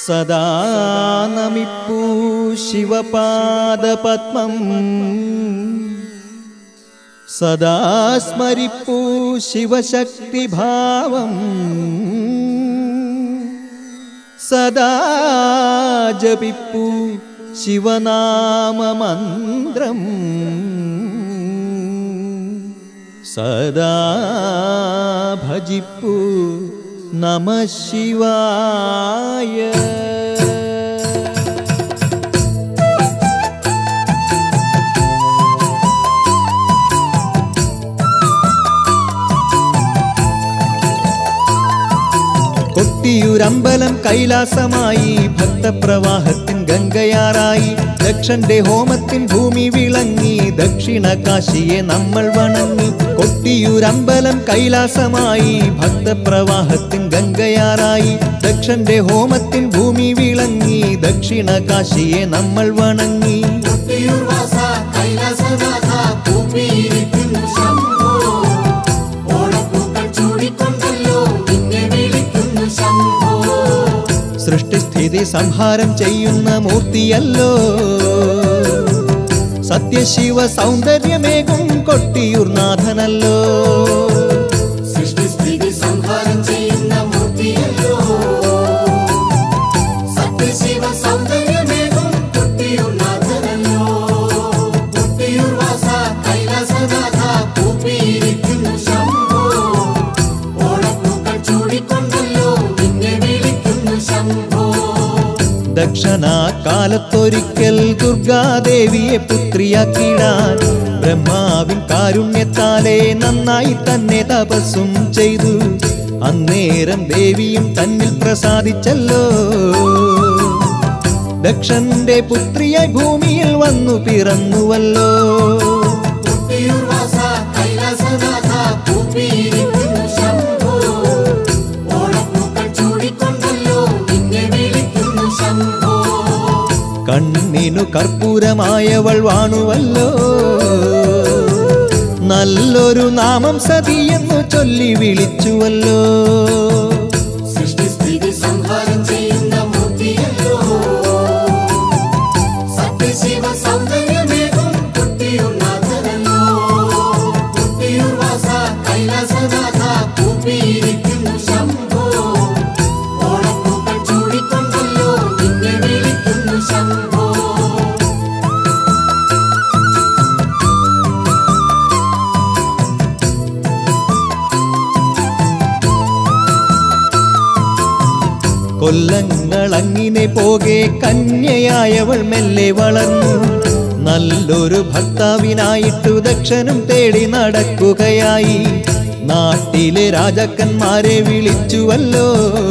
സദാ നമിപ്പൂ ശിവപാദപത്മം സദാ സ്മരിപ്പൂ ശിവശക്തിഭാവം സദാ ജപിപ്പൂ ശിവനാമമന്ത്രം സദാ ഭജിപ്പൂ നമ ശിവായ കൊട്ടിയൂരമ്പലം കൈലാസമായി ഭക്തപ്രവാഹത്തിൻ ഗംഗയാറായി ദക്ഷന്റെ ഹോമത്തിൻ ഭൂമി വിളങ്ങി ദക്ഷിണ കാശിയെ നമ്മൾ വണങ്ങി കൊട്ടിയൂരമ്പലം കൈലാസമായി ഭക്തപ്രവാഹത്തിൻ ഗംഗയാറായി ദക്ഷന്റെ ഹോമത്തിൻ ഭൂമി വിളങ്ങി ദക്ഷിണ കാശിയെ നമ്മൾ വണങ്ങി കൊട്ടിയൂർ വാസ കൈലാസനാഥ കൂപ്പിയിരിക്കുന്നു ശംഭോ ഓണപ്പൂക്കൾ ചൂടിക്കൊണ്ടല്ലോ നിന്നെ വിളിക്കുന്നു ശംഭോ സൃഷ്ടിസ്ഥിതി സംഹാരം ചെയ്യുന്ന മൂർത്തിയല്ലോ സത്യശിവ സൗന്ദര്യമേകും കൊട്ടിയൂർനാഥനല്ലോ സൃഷ്ടിസ്ഥിതി സംഹാരം ചെയ്യുന്ന മൂർത്തിയല്ലോ സത്യശിവ സൗന്ദര്യമേകും കൊട്ടിയൂർ നാഥനല്ലോ കൊട്ടിയൂർ വാസ കൈലാസനാഥ കൂപ്പിയിരിക്കുന്നു ശംഭോ ഓണപ്പൂക്കൾ ചൂടിക്കൊണ്ടല്ലോ നിന്നെ വിളിക്കുന്നു ശംഭോ ദക്ഷണ കാലത്തൊരിക്കൽ ദുർഗാദേവിയെ പുത്രിയാക്കിടാൻ ബ്രഹ്മാവിൻ കാരുണ്യത്താലെ നന്നായി തന്നെ തപസ്സും ചെയ്തു അന്നേരം ദേവിയും തന്നിൽ പ്രസാദിച്ചല്ലോ ദക്ഷന്റെ പുത്രിയായി ഭൂമിയിൽ വന്നു പിറന്നുവല്ലോ കൊട്ടിയൂർ വാസ കൈലാസനാഥ കൂപ്പിയിരിക്കുന്നു ശംഭോ ഓണപ്പൂക്കൾ ചൂടിക്കൊണ്ടല്ലോ നിന്നെ വിളിക്കുന്നു ശംഭോ കണ്ണിനു കർപ്പൂരമായവൾ വാണുവല്ലോ നല്ലൊരു നാമം സതിയെന്നു ചൊല്ലി വിളിച്ചുവല്ലോ സൃഷ്ടിസ്ഥിതി സംഹാരം ചെയ്യുന്ന മൂർത്തിയല്ലോ സത്യശിവ സൗന്ദര്യമേകും കൊട്ടിയൂർ നാഥനല്ലോ കൊട്ടിയൂർ വാസ കൈലാസനാഥ കൂപ്പിയിരിക്കുന്നു ശംഭോ ഓണപ്പൂക്കൾ ചൂടിക്കൊണ്ടല്ലോ നിന്നെ വിളിക്കുന്നു ശംഭോ കൊല്ലങ്ങൾ അങ്ങിനെ പോകെ കന്യയായവൾ മെല്ലെ വളർന്നു നല്ലൊരു ഭർത്താവിനായിട്ടു ദക്ഷനും തേടി നടക്കുകയായി നാട്ടിലെ രാജാക്കന്മാരെ വിളിച്ചുവല്ലോ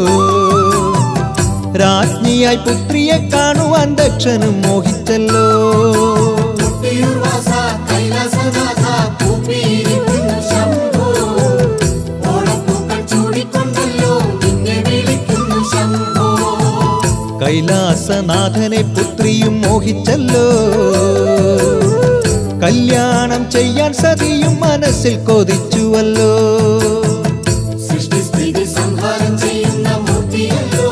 രാജ്ഞിയായി പുത്രിയെ കാണുവാൻ ദക്ഷനും മോഹിച്ചല്ലോ കൊട്ടിയൂർ വാസ കൈലാസനാഥ കൂപ്പിയിരിക്കുന്നു ശംഭോ ഓണപ്പൂക്കൾ ചൂടിക്കൊണ്ടല്ലോ നിന്നെ വിളിക്കുന്നു ശംഭോ കൈലാസനാഥനെ പുത്രിയും മോഹിച്ചല്ലോ കല്യാണം ചെയ്യാൻ സതിയും മനസ്സിൽ കൊതിച്ചുവല്ലോ സൃഷ്ടിസ്ഥിതി സംഹാരം ചെയ്യുന്ന മൂർത്തിയല്ലോ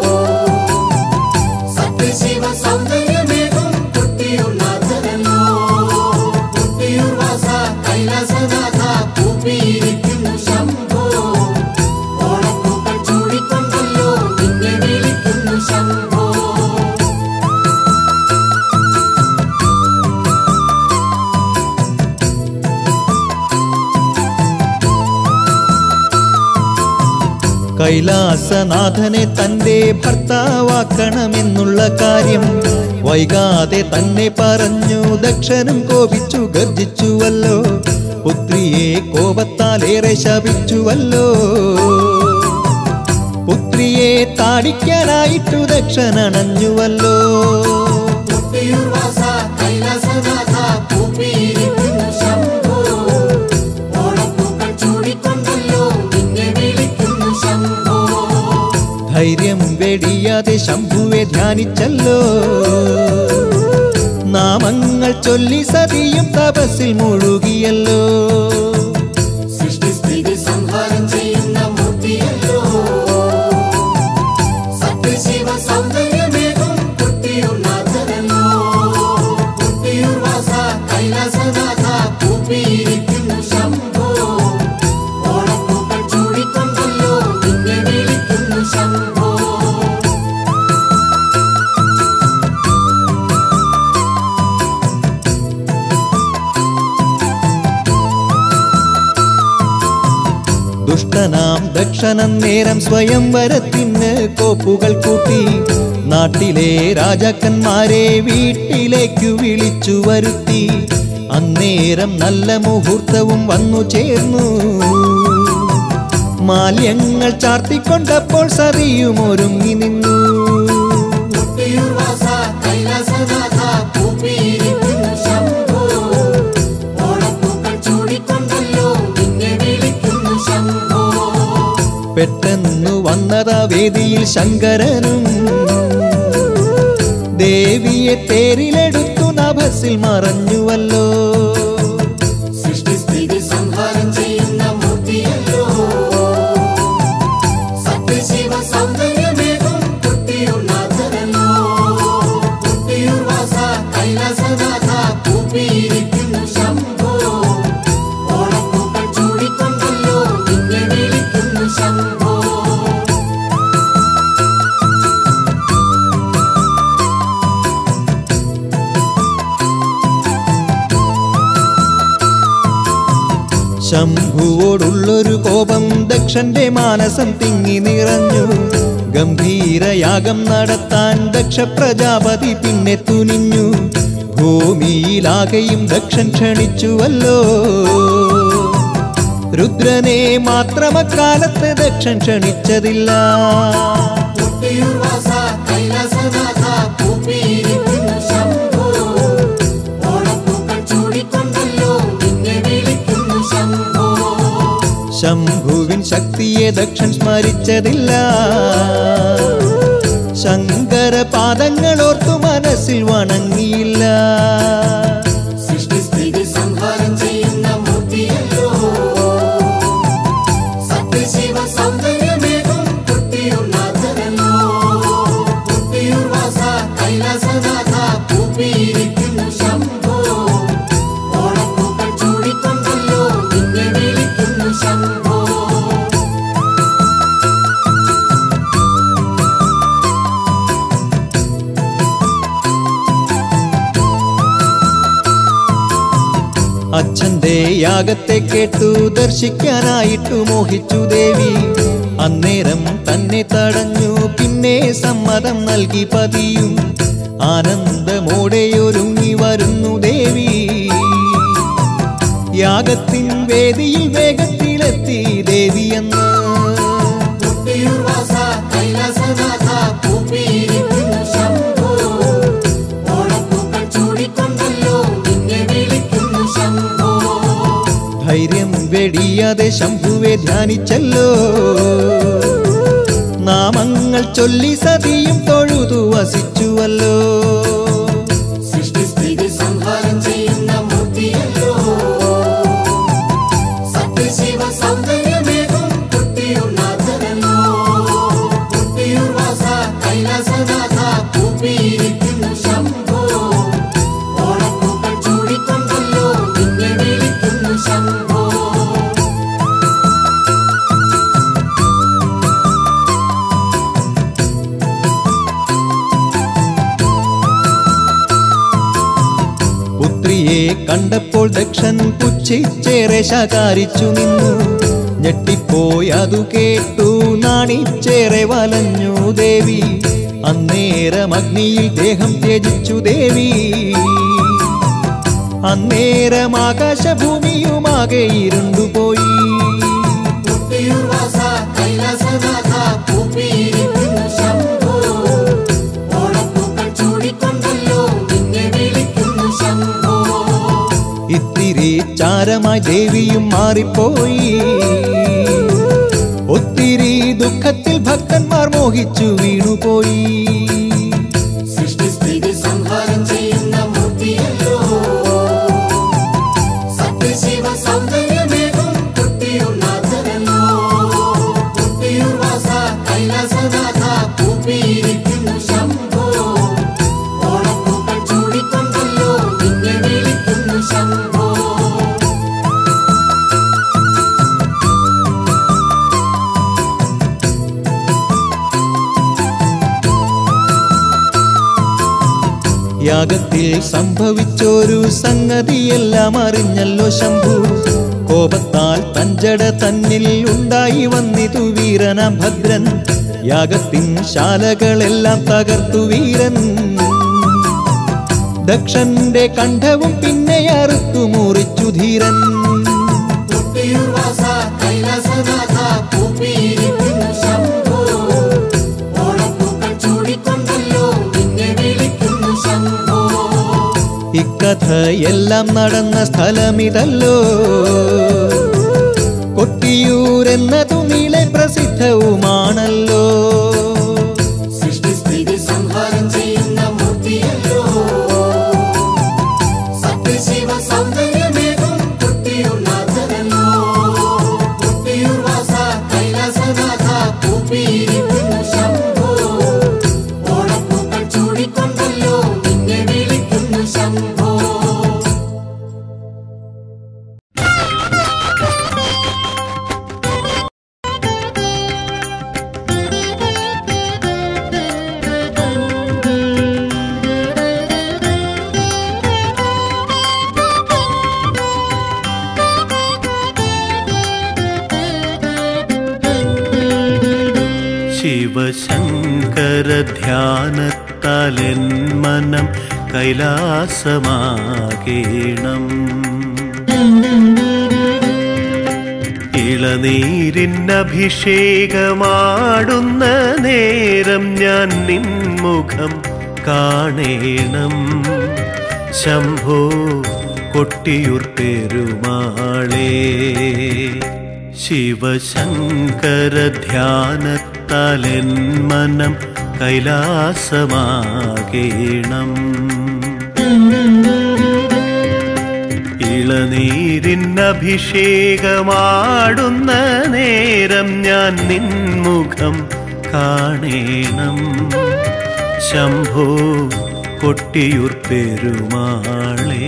സത്യശിവ സൗന്ദര്യമേകും കൊട്ടിയൂർ നാഥനല്ലോ കൊട്ടിയൂർ വാസ കൈലാസനാഥ കൂപ്പിയിരിക്കുന്നു ശംഭോ ഓണപ്പൂക്കൾ ചൂടിക്കൊണ്ടല്ലോ നിന്നെ വിളിക്കുന്നു ശംഭോ കൈലാസനാഥനെ തന്റെ ഭർത്താവാക്കണമെന്നുള്ള കാര്യം വൈകാതെ തന്നെ പറഞ്ഞു ദക്ഷനും കോപിച്ചു ഗർജിച്ചുവല്ലോ പുത്രിയെ കോപത്താലേറെ ശപിച്ചുവല്ലോ പുത്രിയെ താടിക്കാനായിട്ടു ദക്ഷനണഞ്ഞുവല്ലോ കൊട്ടിയൂർ വാസ കൈലാസനാഥ കൂപ്പിയിരിക്കുന്നു ശംഭോ ഓണപ്പൂക്കൾ ചൂടിക്കൊണ്ടല്ലോ നിന്നെ വിളിക്കുന്നു ശംഭോ ധൈര്യം വെടിയാതെ ശംഭുവെ ധ്യാനിച്ചല്ലോ നാമങ്ങൾ ചൊല്ലി സതിയും തപസ്സിൽ മുഴുകിയല്ലോ സൃഷ്ടിസ്ഥിതി സംഹാരം ചെയ്യുന്ന മൂർത്തിയല്ലോ സത്യശിവ സൗന്ദര്യ ദക്ഷൻ നേരം സ്വയംവരത്തിന് കോപ്പുകൾ കൂട്ടി നാട്ടിലെ രാജാക്കന്മാരെ വീട്ടിലേക്കു വിളിച്ചു വരുത്തി അന്നേരം നല്ല മുഹൂർത്തവും വന്നു ചേർന്നു മാല്യങ്ങൾ ചാർത്തിക്കൊണ്ടപ്പോൾ സറിയും ഒരുങ്ങി നിന്നു കൊട്ടിയൂർവാസ കൈലാസനാഥ പൂപ്പിയിരിക്കുന്നു ശംഭോ ഓണപ്പൂക്കൾ ചൂടിക്കൊണ്ടല്ലോ നിന്നെ വിളിക്കുന്നു ശംഭോ പെട്ടെന്നു വന്നതാ വേദിയിൽ ശങ്കരനും ദേവിയെ തേരിലെടുത്തു നഭസിൽ മറഞ്ഞുവല്ലോ സൃഷ്ടിസ്ഥിതി സംഹാരം ചെയ്യുന്ന മൂർത്തിയല്ലോ സത്യശിവ സൗന്ദര്യമേകും കുട്ടിയുണ്ണാഥനല്ലോ കുട്ടിയുർവാസ കൈലാസനാഥ പൂപ്പിയിരിക്കുന്നു ശംഭോ ഓണപ്പൂക്കൾ ചൂടിക്കൊണ്ടല്ലോ നിന്നെ വിളിക്കുന്നു ശംഭോ ശംഭുവോടുള്ളൊരു കോപം ദക്ഷന്റെ മാനസം തിങ്ങി നിറഞ്ഞു ഗംഭീരയാഗം നടത്താൻ ദക്ഷ പ്രജാപതി പിന്നെ തുനിഞ്ഞു ഭൂമിയിലാകെയും ദക്ഷൻ ക്ഷണിച്ചുവല്ലോ രുദ്രനെ മാത്രമക്കാലത്ത് ദക്ഷൻ ക്ഷണിച്ചതില്ല കൊട്ടിയൂർവാസ കൈലാസനാഥ പൂപ്പിയിരിക്കുന്നു ശംഭോ ഓണപ്പൂക്കൾ ചൂടിക്കൊണ്ടല്ലോ നിന്നെ വിളിക്കുന്നു ശംഭോ ശംഭുവിൻ ശക്തിയെ ദക്ഷൻ സ്മരിച്ചതില്ല ശങ്കര പാദങ്ങളോർത്തു മനസ്സിൽ വണങ്ങിയില്ല സൃഷ്ടിസ്ഥിതി സംഹാരം ചെയ്യുന്ന മൂർത്തിയല്ലോ സത്യശിവ സൗന്ദര്യമേകും കുട്ടിയുണ്ണാഥനല്ലോ കുട്ടിയുർവാസ കൈലാസനാഥ പൂപ്പിയിരിക്കുന്നു ശംഭോ ഓണപ്പൂക്കൾ ചൂടിക്കൊണ്ടല്ലോ നിന്നെ വിളിക്കുന്നു ശംഭോ അച്ഛന്റെ യാഗത്തെ കേട്ടു ദർശിക്കാനായിട്ടു മോഹിച്ചു ദേവി അന്നേരം തന്നെ തടഞ്ഞു പിന്നെ സമ്മതം നൽകി പതിയും ആനന്ദമോടെ ഒരുങ്ങി വരുന്നു ദേവി യാഗത്തിൻ വേദിയിൽ വേഗത്തിലെത്തി ദേവിയെന്ന് കുട്ടിയുർവാസ കൈലാസനാഥ പൂപ്പിയിരിക്കുന്നു ശംഭോ ഓണപ്പൂക്കൾ ചൂടിക്കൊണ്ടല്ലോ നിന്നെ വിളിക്കുന്നു ശംഭോ ധൈര്യം വെടിയാതെ ശംഭുവെ ധ്യാനിച്ചല്ലോ നാമങ്ങൾ ചൊല്ലി സതിയും തൊഴുതു വസിച്ചുവല്ലോ സൃഷ്ടിസ്ഥിതി സംഹാരം ചെയ്യുന്ന മൂർത്തിയല്ലോ സത്യശിവ സൗന്ദര്യമേകും കുട്ടിയുണ്ണാഥനല്ലോ കുട്ടിയുർവാസ കൈലാസനാഥ പൂപ്പിയിരിക്കുന്നു ശംഭോ ഓണപ്പൂക്കൾ ചൂടിക്കൊണ്ടല്ലോ നിന്നെ വിളിക്കുന്നു ശംഭോ പുത്രിയെ കണ്ടപ്പോൾ ദക്ഷൻ പുച്ഛിച്ചേറെ ശകാരിച്ചു നിന്നു ഞെട്ടിപ്പോയതു കേട്ടു നാണിച്ചേറെ വലഞ്ഞു ദേവി അന്നേരം അഗ്നിയിൽ ദേഹം ത്യജിച്ചു ദേവി അന്നേരം ആകാശഭൂമിയുമാകെ ഇരുണ്ടുപോയി കുട്ടിയുർവാസ കൈലാസനാഥ പൂപ്പിയിരിക്കുന്നു ശംഭോ ഓണപ്പൂക്കൾ ചൂടിക്കൊണ്ടല്ലോ നിന്നെ വിളിക്കുന്നു ശംഭോ ഇത്തിരി ചാരമായി ദേവിയും മാറിപ്പോയി ഒത്തിരി ദുഃഖത്തിൽ ഭക്തന്മാർ മോഹിച്ചു വീണുപോയി സൃഷ്ടിസ്ഥിതി സംഹാരം ചെയ്യുന്ന മൂർത്തിയല്ലോ സത്യശിവ സൗന്ദര്യമേകും കുട്ടിയുണ്ണാഥനല്ലോ കുട്ടിയുർവാസ കൈലാസനാഥ പൂപ്പിയിരിക്കുന്നു ശംഭോ ഓണപ്പൂക്കൾ ചൂടിക്കൊണ്ടല്ലോ നിന്നെ വിളിക്കുന്നു ശംഭോ യാഗത്തിൽ സംഭവിച്ചൊരു സംഗതിയെല്ലാം അറിഞ്ഞല്ലോ ശംഭു കോപത്താൽ തഞ്ചട തന്നിൽ ഉണ്ടായി വന്നിതു വീരനാം ഭദ്രൻ യാഗത്തിൻ ശാലകളെല്ലാം തകർത്തു വീരൻ ദക്ഷന്റെ കണ്ഠവും പിന്നെ അറുത്തു മുറിച്ചു ധീരൻ കൊട്ടിയൂർ വാസ കൈലാസനാഥ കൂപ്പിയിരിക്കുന്നു ശംഭോ ഓണപ്പൂക്കൾ ചൂടിക്കൊണ്ടല്ലോ നിന്നെ വിളിക്കുന്നു ശംഭോ ഇക്കഥയെല്ലാം നടന്ന സ്ഥലമിതല്ലോ കൊട്ടിയൂരെന്നതു നീളെ പ്രസിദ്ധവുമാണല്ലോ സൃഷ്ടിസ്ഥിതി സംഹാരം ചെയ്യുന്ന മൂർത്തിയല്ലോ സത്യശിവ സൗന്ദര്യമേകും കൊട്ടിയൂർ നാഥനല്ലോ കൊട്ടിയൂർ വാസ കൈലാസനാഥ കൂപ്പിയിരിക്കുന്നു ശംഭോ ഓണപ്പൂക്കൾ ചൂടിക്കൊണ്ടല്ലോ നിന്നെ വിളിക്കുന്നു ശംഭോ ശിവശങ്കര ധ്യാനത്താലെൻ മനം കൈലാസമാകേണം ഇളനീരിന്നഭിഷേകമാടുന്ന നേരം ഞാൻ നിൻമുഖം കാണേണം ശംഭോ കൊട്ടിയൂർ പെരുമാളേ ശിവശങ്കര ധ്യാനത്താലെൻ മനം കൈലാസമാകേണം ഇളനീരിന്നഭിഷേകമാടുന്ന നേരം ഞാൻ നിൻമുഖം കാണേണം ശംഭോ കൊട്ടിയൂർ പെരുമാളേ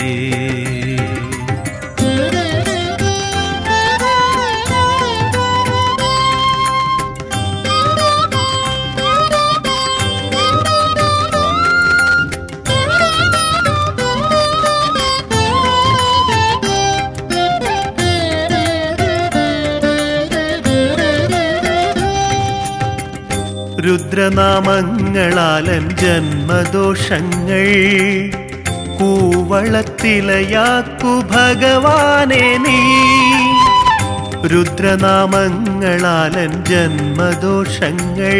രുദ്രനാമങ്ങളാലൻ ജന്മദോഷങ്ങൾ കൂവളത്തിലയാക്കു ഭഗവാനെ നീ രുദ്രനാമങ്ങളാലൻ ജന്മദോഷങ്ങൾ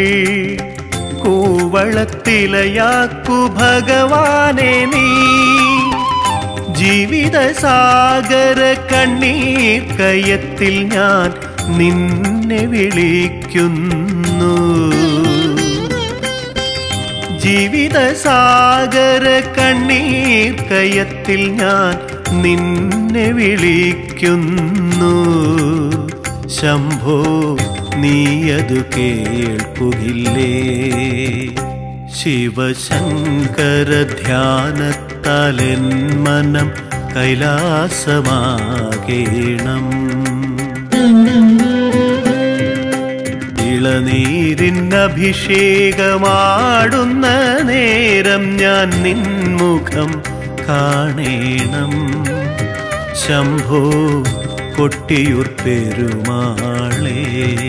കൂവളത്തിലയാക്കു ഭഗവാനെ നീ ജീവിത സാഗര കണ്ണീർ കയത്തിൽ ഞാൻ നിന്നെ വിളിക്കുന്നു ജീവിത സാഗര കണ്ണീർ കയത്തിൽ ഞാൻ നിന്നെ വിളിക്കുന്നു ശംഭോ നീയതു കേൾക്കുകില്ലേ ശിവശങ്കര ധ്യാനത്താലെൻ മനം കൈലാസമാകേണം ഇളനീരിന്നഭിഷേകമാടുന്ന നേരം ഞാൻ നിൻമുഖം കാണേണം ശംഭോ കൊട്ടിയൂർ പെരുമാളേ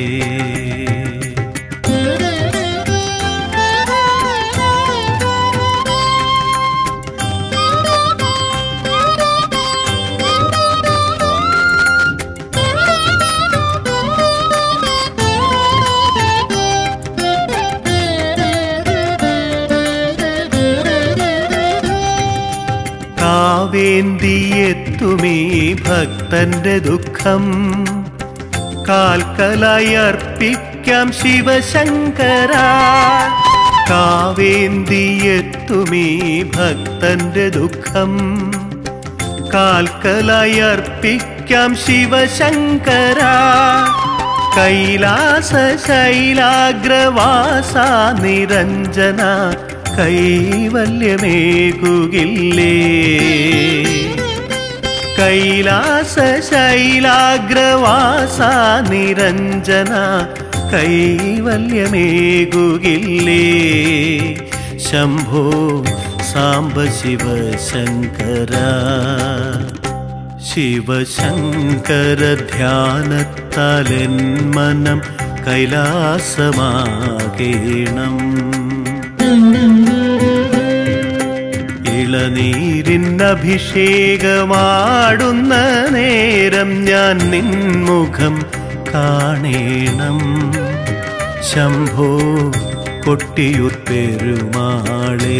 കാവേന്തിയെത്തുമീ ഭക്തന്റെ ദുഃഖം കാൽക്കലായി അർപ്പിക്കാം ശിവശങ്കര കാവേന്തിയെത്തുമീ ഭക്തന്റെ ദുഃഖം കാൽക്കലായി അർപ്പിക്കാം ശിവശങ്കര കൈലാസ ശൈലാഗ്രവാസ നിരഞ്ജന കൈവല്യമേകുകില്ലേ കൈലാസ ശൈലാഗ്രവാസ നിരഞ്ജന കൈവല്യമേകുകില്ലേ ശംഭോ സാംബ ശിവശങ്കര ശിവശങ്കര ധ്യാനത്താലെൻ മനം കൈലാസമാകേണം ഇളനീരിന്നഭിഷേകമാടുന്ന നേരം ഞാൻ നിൻമുഖം കാണേണം ശംഭോ കൊട്ടിയൂർ പെരുമാളേ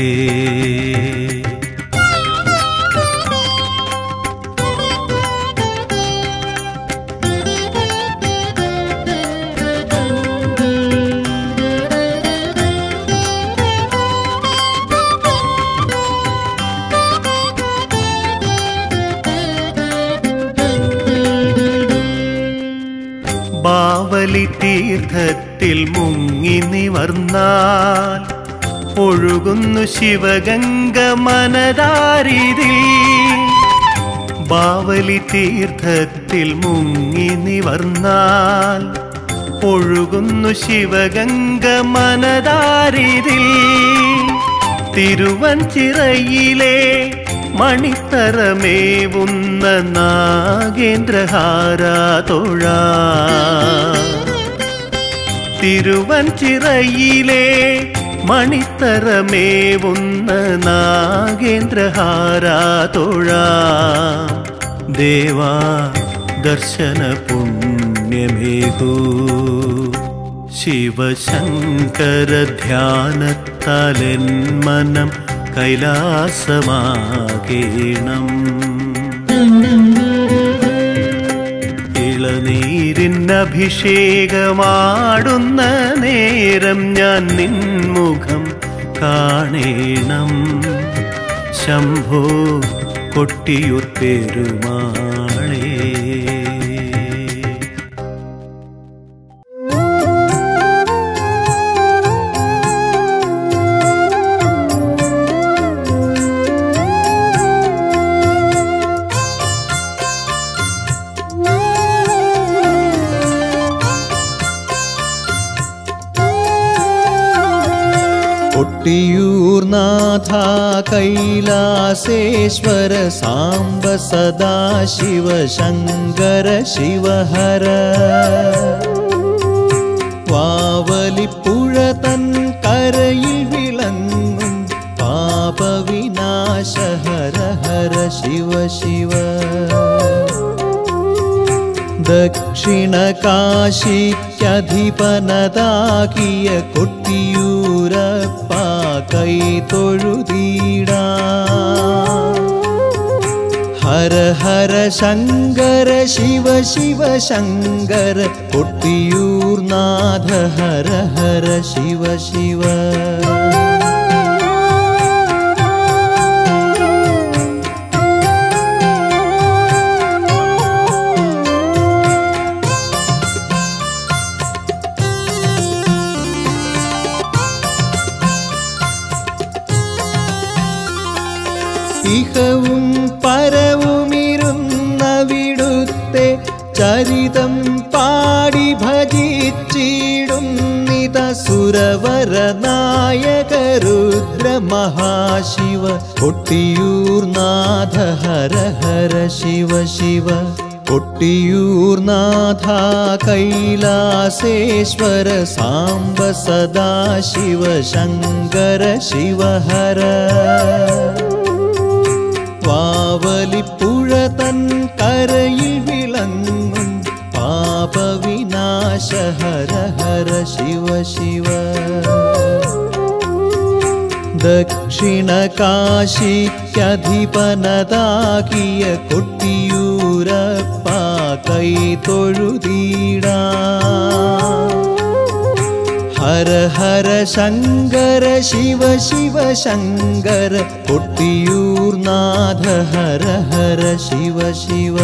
ബാവലി തീർത്ഥത്തിൽ മുങ്ങി നിവർന്നാൽ ഒഴുകുന്നു ശിവഗംഗ മനതാരിതിൽ ബാവലി തീർത്ഥത്തിൽ മുങ്ങി നിവർന്നാൽ ഒഴുകുന്നു ശിവഗംഗ മനതാരിതിൽ തിരുവഞ്ചിറയിലെ മണിത്തറമേവുന്ന നാഗേന്ദ്രഹാരാതൊഴ തിരുവഞ്ചിറയിലെ മണിത്തറമേവുന്ന നാഗേന്ദ്രഹാരാതൊഴ ദേവാ ദർശന പുണ്യമേകൂ ശിവശങ്കര ധ്യാനത്താലെൻ മനം കൈലാസമാകേണം ഇളനീരിന്നഭിഷേകമാടുന്ന നേരം ഞാൻ നിൻമുഖം കാണേണം ശംഭോ കൊട്ടിയൂർ പെരുമാളേ കൊട്ടിയൂർനാഥ കൈലാസേശ്വര സാംബ സദാശിവ ശങ്കര ശിവഹര വാവലിപ്പുഴ തൻ കരയിൽ വിളങ്ങും പാപവിനാശ ഹര ഹര ശിവ ശിവ ദക്ഷിണ കാശിക്കധിപനതാകിയ കൊട്ടിയൂരപ്പ കൈ തൊഴുതീടാ ഹര ഹര ശങ്കര ശിവ ശിവ ശങ്കര കൊട്ടിയൂർനാഥ ഹര ഹര ശിവ ശിവ ഇഹവും പരവുമിരുന്ന വിടുത്തെ ചരിതം പാടി ഭജിച്ചിടും നിത സുരവര നായക രുദ്ര മഹാശിവ കൊട്ടിയൂർനാഥ ഹര ഹര ശിവ ശിവ കൊട്ടിയൂർനാഥ കൈലാസേശ്വര സാംബ സദാശിവ ശങ്കര ശിവഹര വാവലിപ്പുഴ തൻ കരയിൽ വിളങ്ങും പാപവിനാശ ഹര ഹര ശിവ ശിവ ദക്ഷിണ കാശിക്കധിപനതാകിയ കൊട്ടിയൂരപ്പ കൈ തൊഴുതീടാ ഹര ഹര ശങ്കര ശിവ ശിവ ശങ്കര കൊട്ടിയൂർനാഥ ഹര ഹര ശിവ ശിവ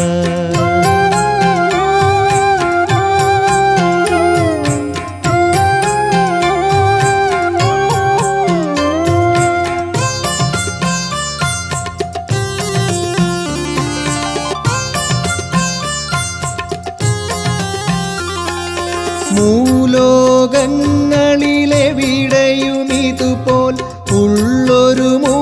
മൂലോകങ്ങളിലെവിടെയും ഇതുപോൽ ഉള്ളൊരു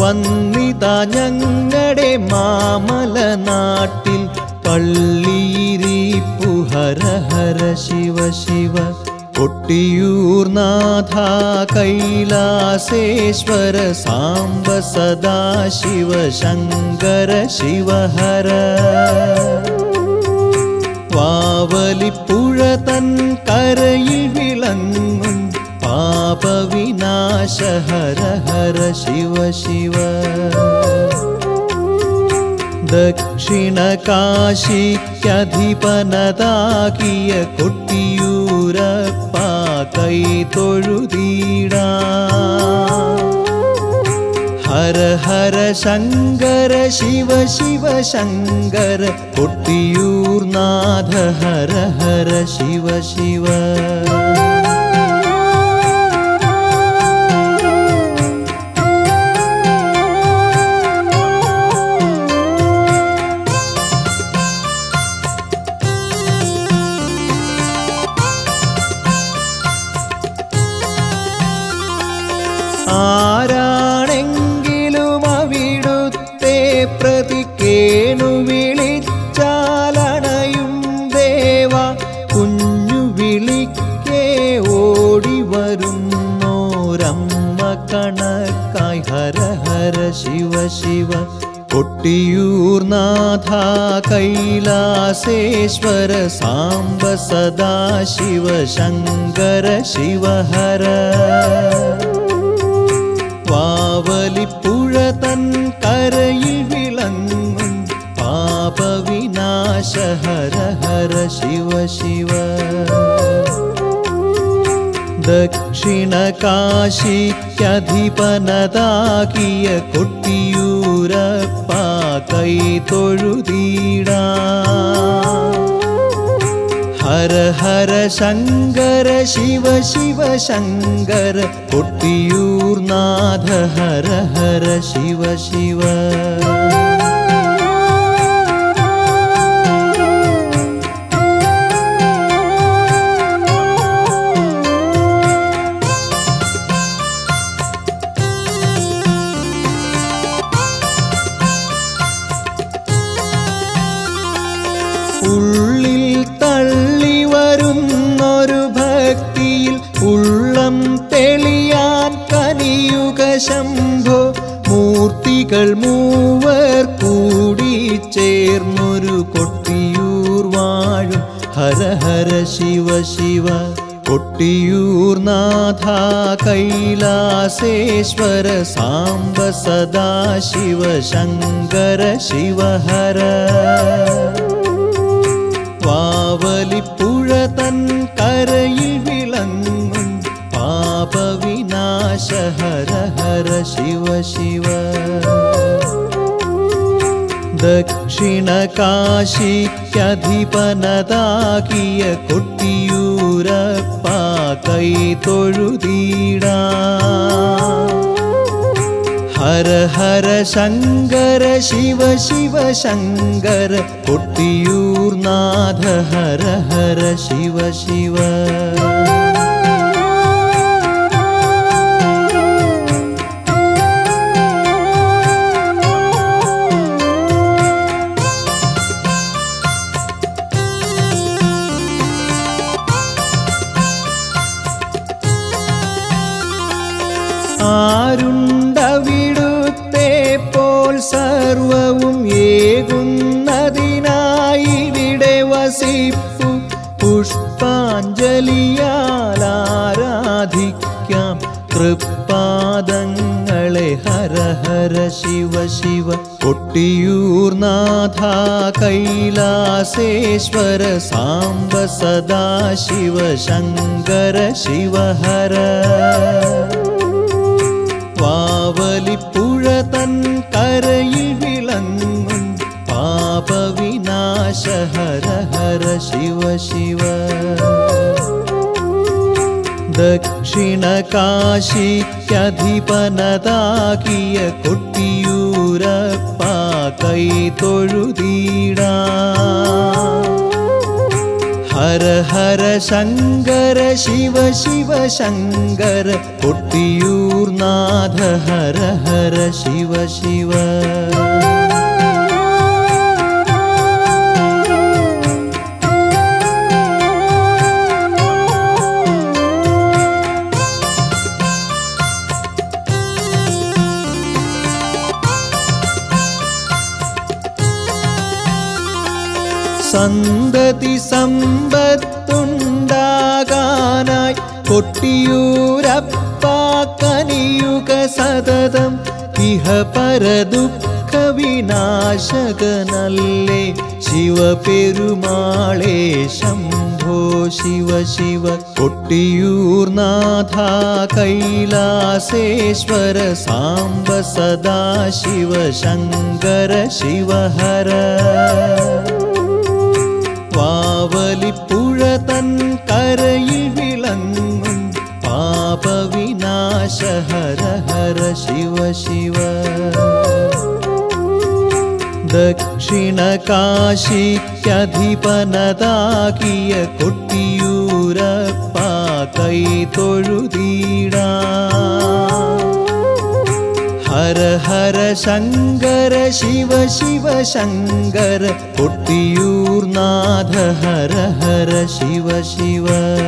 വന്നിതാ ഞങ്ങളുടെ മാമല നാട്ടിൽ പള്ളിയിരിപ്പു ഹര ഹര ശിവ ശിവ കൊട്ടിയൂർ നാഥ കൈലാസേശ്വര സാംബ സദാശിവ ശങ്കര ശിവഹര വാവലിപ്പുഴ തൻ കരയിൽ വിളങ്ങും പാപവിനാശ ഹര ഹര ശിവ ശിവ ദക്ഷിണ കാശിക്കധിപനതാകിയ കൊട്ടിയൂരപ്പ കൈ തൊഴുതീടാ ഹര ഹര ശങ്കര ശിവ ശിവ ശങ്കര കൊട്ടിയൂർ നാഥ ഹര ഹര ശിവ ശിവ ആരാണെങ്കിലും അവിടുത്തെ പ്രതിക്കേണു വിളിച്ചാലണയും ദേവ കുഞ്ഞു വിളിക്കേ ഓടി വരുന്നോരമ്മ കണക്കായി ഹര ഹര ശിവ ശിവ കൊട്ടിയൂർ നാഥ കൈലാസേശ്വര സാംബ സദാശിവ ശങ്കര ശിവഹര പാവലിപ്പുഴ തൻ കരയിൽ വിളങ്ങും പാപവിനാശ ഹര ഹര ശിവ ശിവ ദക്ഷിണ കാശിക്കധിപനതാകിയ കൊട്ടിയൂരപ്പ കൈ തൊഴുതീടാ ഹര ഹര ശങ്കര ശിവ ശിവ ശങ്കര കൊട്ടിയൂർ നാഥ ഹര ഹര ശിവ ശിവ ഉള്ളിൽ തള്ളി വരുന്നൊരു ഭക്തിയിൽ ഉള്ളം തെളിയാൻ കനിയുക ശംഭോ മൂർത്തികൾ മൂവർ കൂടി ചേർന്നൊരു കൊട്ടിയൂർ വാഴും ഹര ഹര ശിവ ശിവ കൊട്ടിയൂർ നാഥ കൈലാസേശ്വര സാംബ സദാശിവ ശങ്കര ശിവഹര പാവലിപ്പുഴ തൻ കരയിൽ വിളങ്ങും പാപവിനാശ ഹര ഹര ശിവ ശിവ ദക്ഷിണ കാശിക്കധിപനതാകിയ കൊട്ടിയൂരപ്പ കൈ തൊഴുതീടാ ഹര ഹര ശങ്കര ശിവ ശിവ ശങ്കര കൊട്ടിയൂർ നാഥ ഹര ഹര ശിവ ശിവ ആരുണ്ടവിടുത്തെ പോൽ സർവവും ഏകുന്നതിനായി ഇവിടെ വസിപ്പു പുഷ്പാഞ്ജലിയാൽ ആരാധിക്കാം തൃപ്പാദങ്ങളെ ഹര ഹര ശിവ ശിവ കൊട്ടിയൂർ നാഥ കൈലാസേശ്വര സാംബ സദാശിവ ശങ്കര ശിവഹര പാവലിപ്പുഴ തൻ കരയിൽ വിളങ്ങും പാപവിനാശ ഹര ഹര ശിവ ശിവ ദക്ഷിണ കാശിക്കധിപനതാകിയ കൊട്ടിയൂരപ്പ കൈ തൊഴുതീടാ ഹര ഹര ശങ്കര ശിവ ശിവ ശങ്കര കൊട്ടിയൂർ നാഥ ഹര ഹര ശിവ ശിവ സന്തതി സമ്പത്തുണ്ടാകാനായി കൊട്ടിയൂരപ്പ കനിയുക സതതം ഇഹ പരദുഃഖ വിനാശകനല്ലേ ശിവപെരുമാളേ ശംഭോ ശിവ ശിവ കൊട്ടിയൂർനാഥ കൈലാസേശ്വര സാംബ സദാശിവ ശങ്കര ശിവഹര വാവലിപ്പുഴ തൻ കരയിൽ വിളങ്ങും പാപവിനാശ ഹര ഹര ശിവ ശിവ ദക്ഷിണ കാശിക്കധിപനതാകിയ കൊട്ടിയൂരപ്പ കൈ തൊഴുതീടാ ഹര ഹര ശങ്കര ശിവ ശിവ ശങ്കര കൊട്ടിയൂർനാഥ ഹര ഹര ശിവ ശിവ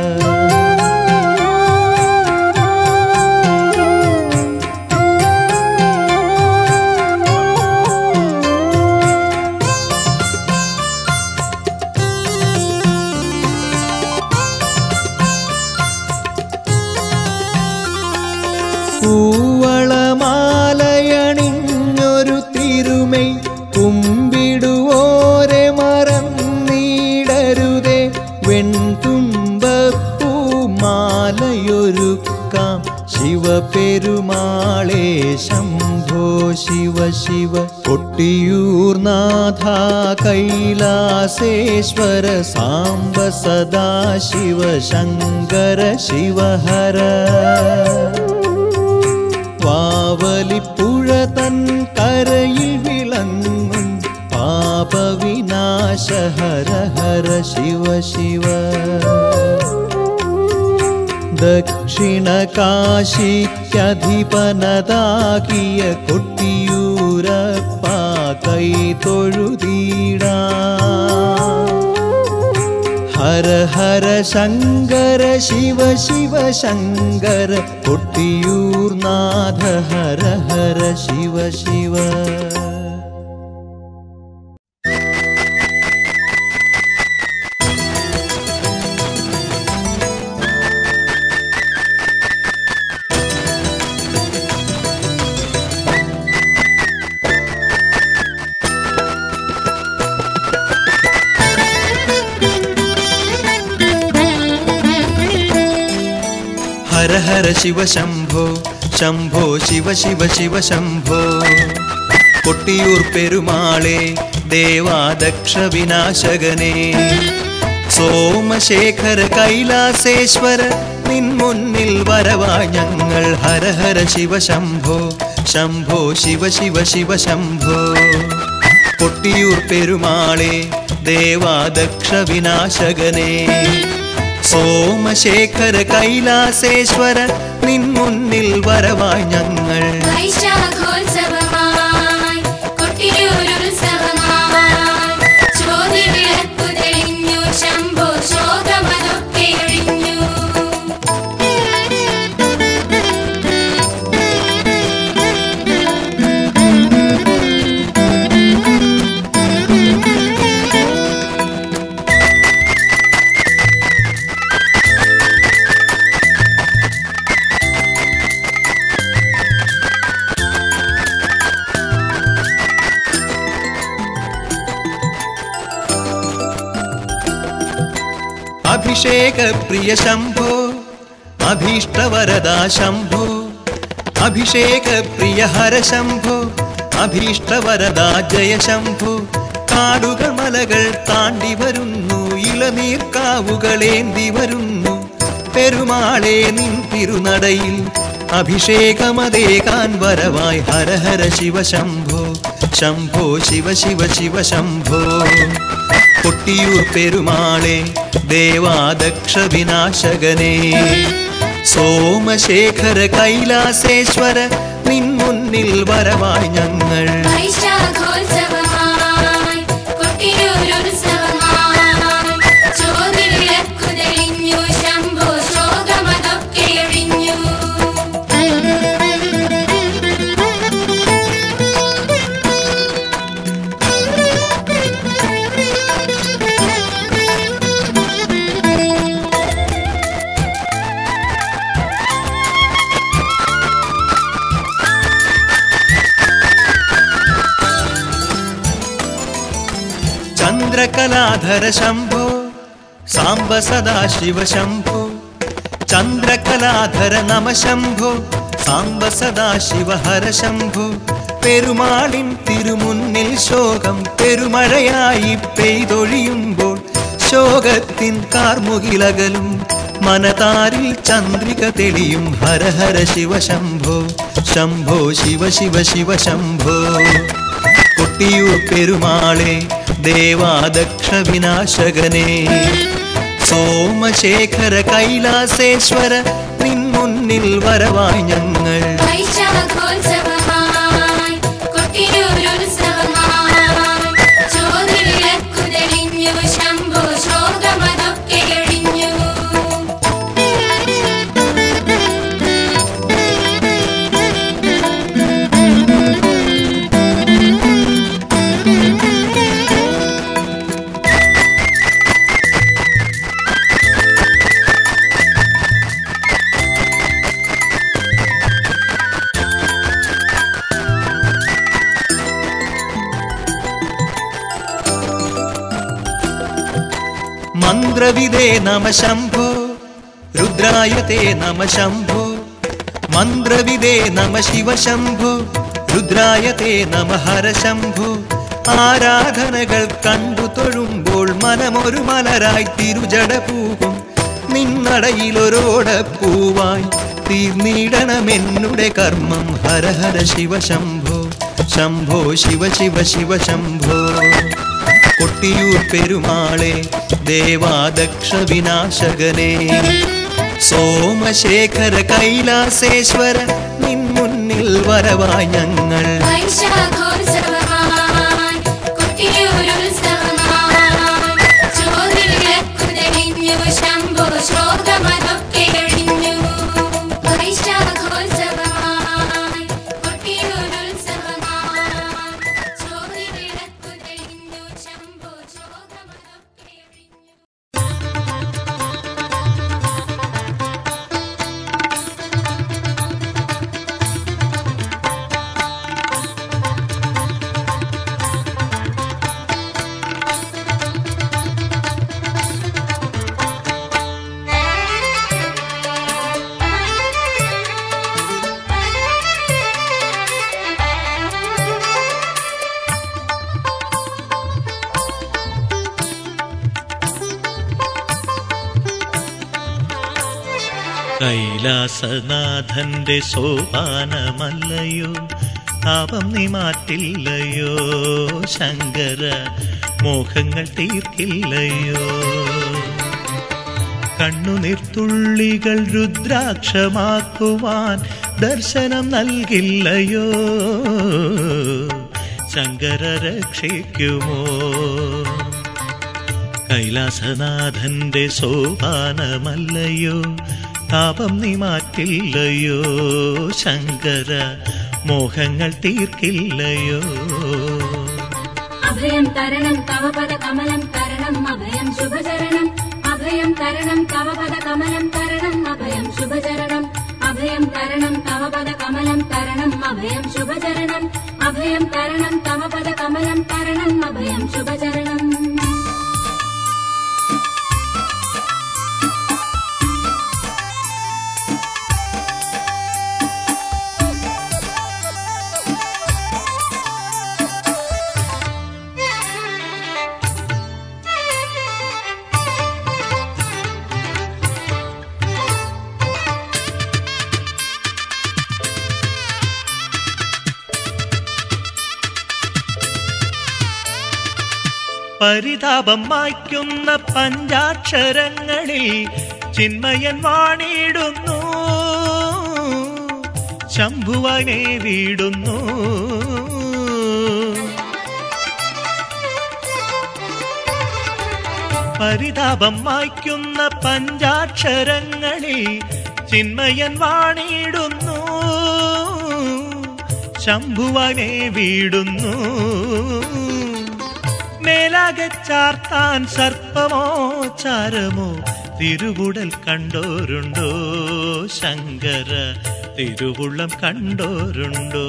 പൂവളമാലയണിഞ്ഞൊരു തിരുമൈ കുമ്പിടുവോരെ മറന്നീടരുതേ വെൺതുമ്പപ്പൂമാലയൊരുക്കാം ശിവപെരുമാളേ ശംഭോ ശിവ ശിവ കൊട്ടിയൂർനാഥ കൈലാസേശ്വര സാംബ സദാശിവ ശങ്കര ശിവഹര വാവലിപ്പുഴ തൻ കരയിൽ വിളങ്ങും പാപവിനാശ ഹര ഹര ശിവ ശിവ ദക്ഷിണ കാശിക്കധിപനതാകിയ കൊട്ടിയൂരപ്പ കൈ തൊഴുതീടാ ഹര ഹര ശങ്കര ശിവ ശിവ ശങ്കര കൊട്ടിയൂർനാഥ ഹര ഹര ശിവ ശിവ ഹര ഹര ശിവ ശംഭോ ശംഭോ ശിവ ശിവ ശിവ ശംഭോ കൊട്ടിയൂർ പെരുമാളെ ദേവാദക്ഷ വിനാശകനെ സോമശേഖര കൈലാസേശ്വര നിൻ മുന്നിൽ വരവാ ഞങ്ങൾ ഹര ഹര ശിവ ശംഭോ ശംഭോ ശിവ ശിവ ശിവ ശംഭോ കൊട്ടിയൂർ പെരുമാളെ ദേവാദക്ഷ വിനാശകനെ സോമശേഖര കൈലാസേശ്വര നിൻ മുന്നിൽ വരവായി ഞങ്ങൾ വൈശാഖോത്സവമായി കൊട്ടിയൂരുത്സവമായി ചോദ്യവിളക്കു തെളിഞ്ഞു ശംഭോ ശോകമതൊക്കെ ഒഴിഞ്ഞു അഭിഷേക പ്രിയ ശംഭോ അഭീഷ്ടവരദാ ശംഭോ അഭിഷേക പ്രിയ ഹര ശംഭോ അഭീഷ്ടവരദാ ജയ ശംഭോ കാടുകൾ മലകൾ താണ്ടി വരുന്നു ഇളനീർക്കാവുകളേന്തി വരുന്നു പെരുമാളെ നിൻ തിരുനടയിൽ അഭിഷേകമതേകാൻ വരവായി ഹര ഹര ശിവ ശംഭോ ശംഭോ ശിവ ശിവ ശിവ ശംഭോ കൊട്ടിയൂർ പെരുമാളെ ദേവാദക്ഷ വിനാശകനെ സോമശേഖര കൈലാസേശ്വര നിൻ മുന്നിൽ വരവായി ഞങ്ങൾ വൈശാഖോത്സവമായി കൊട്ടിയൂരുത്സവമായി ചോതിവിളക്കു തെളിഞ്ഞു ശംഭോ ശോകമതൊക്കെ ഒഴിഞ്ഞു ചന്ദ്രകലാധര ശംഭോ സാംബ സദാശിവ ശംഭോ ചന്ദ്രകലാധര നമ ശംഭോ സാംബ സദാശിവ ഹര ശംഭോ പെരുമാളിൻ തിരുമുന്നിൽ ശോകം പെരുമഴയായി പെയ്തൊഴിയുമ്പോൾ ശോകത്തിൻ കാർമുകിലകലും മനതാരിൽ ചന്ദ്രിക തെളിയും ഹര ഹര ശിവ ശംഭോ ശംഭോ ശിവ ശിവ ശിവ ശംഭോ കൊട്ടിയൂർ പെരുമാളെ ദേവാദക്ഷ വിനാശകനെ സോമശേഖര കൈലാസേശ്വര നിൻ മുന്നിൽ വരവായി ഞങ്ങൾ വൈശാഖോത്സവമായി കൊട്ടിയൂരുത്സവമായി ചോതിവിളക്കു തെളിഞ്ഞു ശംഭോ ശോകമതൊക്കെ ഒഴിഞ്ഞു മന്ത്രവിദേ നമ ശംഭോ രുദ്രായ തേ നമ ശംഭോ മന്ത്രവിദേ നമ ശിവ ശംഭോ രുദ്രായ തേ നമ ഹര ശംഭോ ആരാധനകൾ കണ്ടു തൊഴുമ്പോൾ മനമൊരു മലരായി തിരുജട പൂവും നിന്നടയിലൊരോടപ്പൂവായി തീർന്നിടണമെന്നുടെ കർമ്മം ഹര ഹര ശിവ ശംഭോ ശംഭോ ശിവ ശിവ ശിവ ശംഭോ കൊട്ടിയൂർ പെരുമാളെ ദേവാദക്ഷ വിനാശകനെ സോമശേഖര കൈലാസേശ്വര നിൻ മുന്നിൽ വരവായി ഞങ്ങൾ വൈശാഖോത്സവമായി കൊട്ടിയൂരുത്സവമായി ചോതിവിളക്കു തെളിഞ്ഞു ശംഭോ ശോകമതൊക്കെ ഒഴിഞ്ഞു വൈശാഖോത്സവമായി കൊട്ടിയൂരുത്സവമായി ചോതിവിളക്കു തെളിഞ്ഞു ശംഭോ ശോകമതൊക്കെ ഒഴിഞ്ഞു കൈലാസനാഥന്റെ സോപാനമല്ലയോ താപം നീ മാറ്റില്ലയോ ശങ്കര മോഹങ്ങൾ തീർക്കില്ലയോ കണ്ണുനീർത്തുള്ളികൾ രുദ്രാക്ഷമാക്കുവാൻ ദർശനം നൽകില്ലയോ ശങ്കര രക്ഷിക്കുമോ കൈലാസനാഥന്റെ സോപാനമല്ലയോ താപം നീ മാറ്റില്ലയോ ശങ്കര മോഹങ്ങൾ തീർക്കില്ലയോ അഭയം തരണം തവ പദ കമലം തരണം അഭയം ശുഭചരണം അഭയം തരണം തവ പദ കമലം തരണം അഭയം ശുഭചരണം അഭയം തരണം തവ പദ കമലം തരണം അഭയം ശുഭചരണം അഭയം തരണം തവ പദ കമലം തരണം അഭയം ശുഭചരണം പരിതാപം മായ്ക്കുന്ന പഞ്ചാക്ഷരങ്ങളിൽ ചിന്മയൻ വാണിടുന്നു ശംഭുവനെ വീടുന്നു പരിതാപം മായ്ക്കുന്ന പഞ്ചാക്ഷരങ്ങളിൽ ചിന്മയൻ വാണിടുന്നു ശംഭുവനെ വീടുന്നു മേലാകെ ചാർത്താൻ സർപ്പമോ ചാരമോ തിരുവുടൽ കണ്ടോരുണ്ടോ ശങ്കര തിരുവുള്ളം കണ്ടോരുണ്ടോ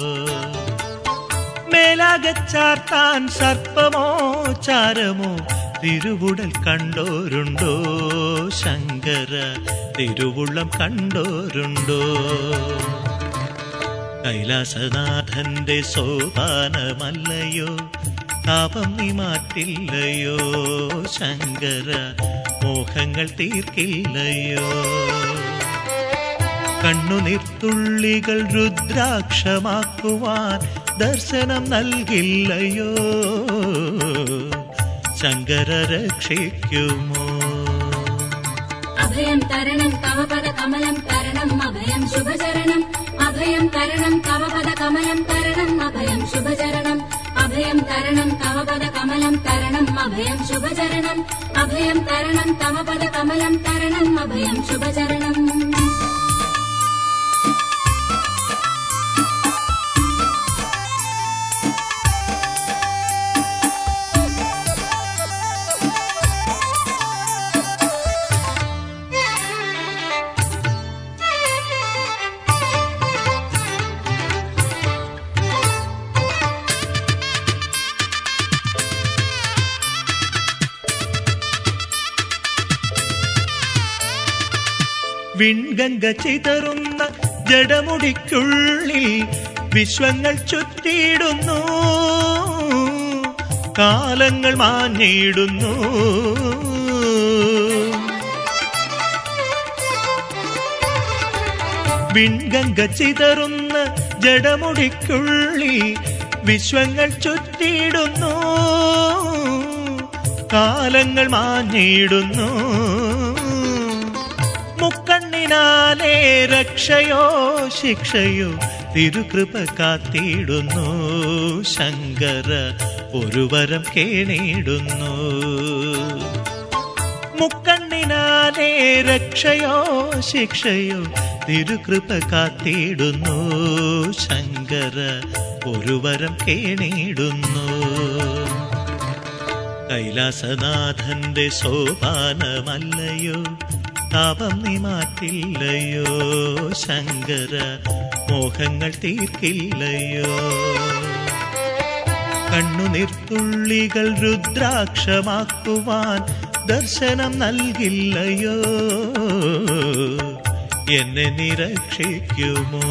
മേലാകെ ചാർത്താൻ സർപ്പമോ ചാരമോ തിരുവുടൽ കണ്ടോരുണ്ടോ ശങ്കര തിരുവുള്ളം കണ്ടോരുണ്ടോ കൈലാസനാഥന്റെ സോപാനമല്ലയോ താപം നീ മാറ്റില്ലയോ ശങ്കര മോഹങ്ങൾ തീർക്കില്ലയോ കണ്ണുനീർത്തുള്ളികൾ രുദ്രാക്ഷമാക്കുവാൻ ദർശനം നൽകില്ലയോ ശങ്കര രക്ഷിക്കുമോ അഭയം തരണം തവ പദ കമലം തരണം അഭയം ശുഭചരണം അഭയം തരണം തവ പദ കമലം തരണം അഭയം ശുഭചരണം അഭയം തരണം തവ പദ കമലം തരണം അഭയം ശുഭചരണം അഭയം തരണം തവ പദ കമലം തരണം അഭയം ശുഭചരണം വിൺഗംഗ ചിതറുന്ന ജഡമുടിക്കുള്ളിൽ വിശ്വങ്ങൾ ചുറ്റിയിടുന്നു കാലങ്ങൾ മാഞ്ഞിടുന്നു വിൺഗംഗ ചിതറുന്ന ജഡമുടിക്കുള്ളിൽ വിശ്വങ്ങൾ ചുറ്റിയിടുന്നു കാലങ്ങൾ മാഞ്ഞിടുന്നു മുക്കണ്ണിനാലേ രക്ഷയോ ശിക്ഷയോ തിരുകൃപ കാത്തിടുന്നു ശങ്കര ഒരു വരം കേണിടുന്നു മുക്കണ്ണിനാലേ രക്ഷയോ ശിക്ഷയോ തിരുകൃപ കാത്തിടുന്നു ശങ്കര ഒരു വരം കേണിടുന്നു കൈലാസനാഥന്റെ സോപാനമല്ലയോ താപം നീ മാറ്റില്ലയോ ശങ്കര മോഹങ്ങൾ തീർക്കില്ലയോ കണ്ണുനീർത്തുള്ളികൾ രുദ്രാക്ഷമാക്കുവാൻ ദർശനം നൽകില്ലയോ എന്നെ നിരക്ഷിക്കുമോ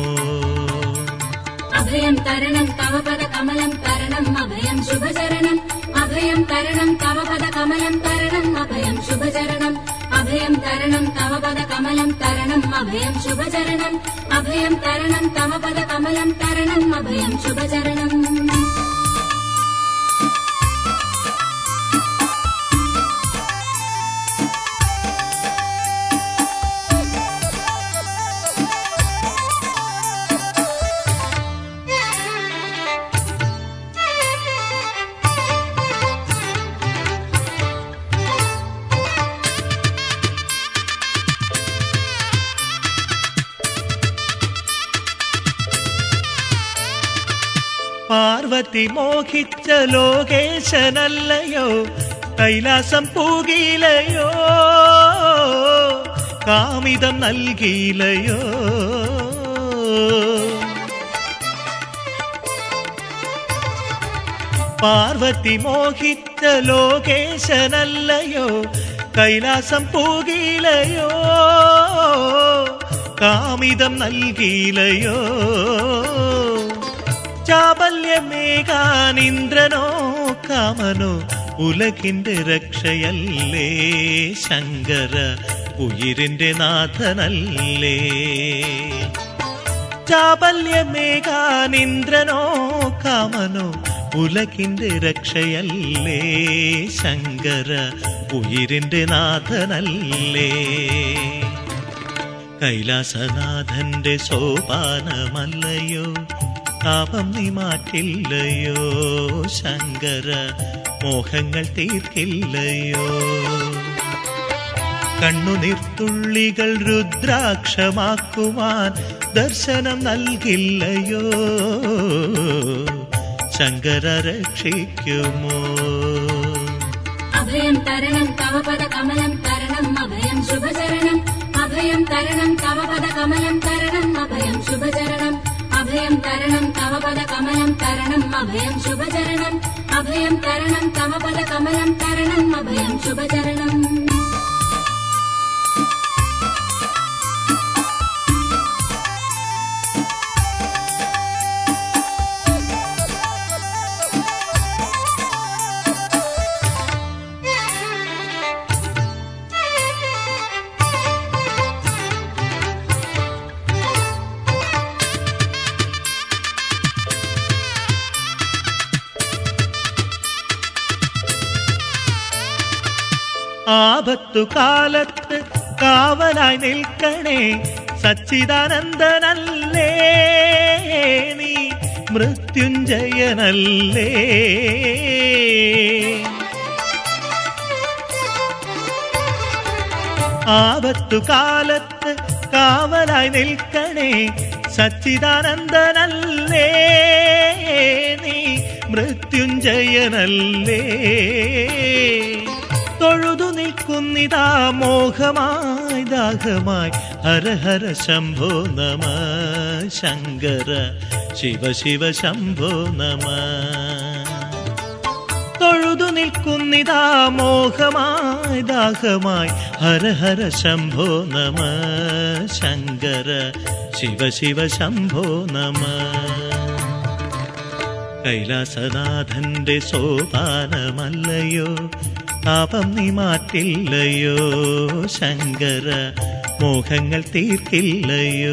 അഭയം തരണം തവ പദ കമലം തരണം അഭയം ശുഭചരണം അഭയം തരണം തവ പദ കമലം തരണം അഭയം ശുഭചരണം അഭയം തരണം തവ പദ കമലം തരണം അഭയം ശുഭചരണം അഭയം തരണം തവ പദ കമലം തരണം അഭയം ശുഭചരണം പാർവതി മോഹിച്ച ലോകേശനല്ലയോ കൈലാസം പൂകിലയോ കാമിതം നൽകിയിലയോ പാർവതി മോഹിച്ച ലോകേശനല്ലയോ കൈലാസം പൂകിലയോ കാമിതം നൽകിയിലയോ ചാബല്യമേകാൻ ഇന്ദ്രനോ കാമനോ ഉലകിന്റെ രക്ഷയല്ലേ ശങ്കര ഉയിരിന്റെ നാഥനല്ലേ ചാബല്യമേകാൻ ഇന്ദ്രനോ കാമനോ ഉലകിന്റെ രക്ഷയല്ലേ ശങ്കര ഉയിരിന്റെ നാഥനല്ലേ കൈലാസനാഥന്റെ സോപാനമല്ലയോ താപം നീ മാറ്റില്ലയോ ശങ്കര മോഹങ്ങൾ തീർക്കില്ലയോ കണ്ണുനീർത്തുള്ളികൾ രുദ്രാക്ഷമാക്കുവാൻ ദർശനം നൽകില്ലയോ ശങ്കര രക്ഷിക്കുമോ അഭയം തരണം തവ പദ കമലം തരണം അഭയം ശുഭചരണം അഭയം തരണം തവ പദ കമലം തരണം അഭയം ശുഭചരണം അഭയം തരണം തവ പദ കമലം തരണം അഭയം ശുഭചരണം അഭയം തരണം തവ പദ കമലം തരണം അഭയം ശുഭചരണം ആപത്തു കാലത്ത് കാവലായി നിൽക്കണേ സച്ചിദാനന്ദനല്ലേ നീ മൃത്യുഞ്ജയനല്ലേ ആപത്തു കാലത്ത് കാവലായി നിൽക്കണേ സച്ചിദാനന്ദനല്ലേ നീ മൃത്യുഞ്ജയനല്ലേ തൊഴുതു നിൽക്കുന്നിതാ മോഹമായി ദാഹമായി ഹര ഹര ശംഭോ നമ ശങ്കര ശിവ ശിവ ശംഭോ നമ തൊഴുതു നിൽക്കുന്നിതാ മോഹമായി ദാഹമായി ഹര ഹര ശംഭോ നമ ശങ്കര ശിവ ശിവ ശംഭോ നമ കൈലാസനാഥന്റെ സോപാനമല്ലയോ താപം നീ മാറ്റില്ലയോ ശങ്കര മോഹങ്ങൾ തീർക്കില്ലയോ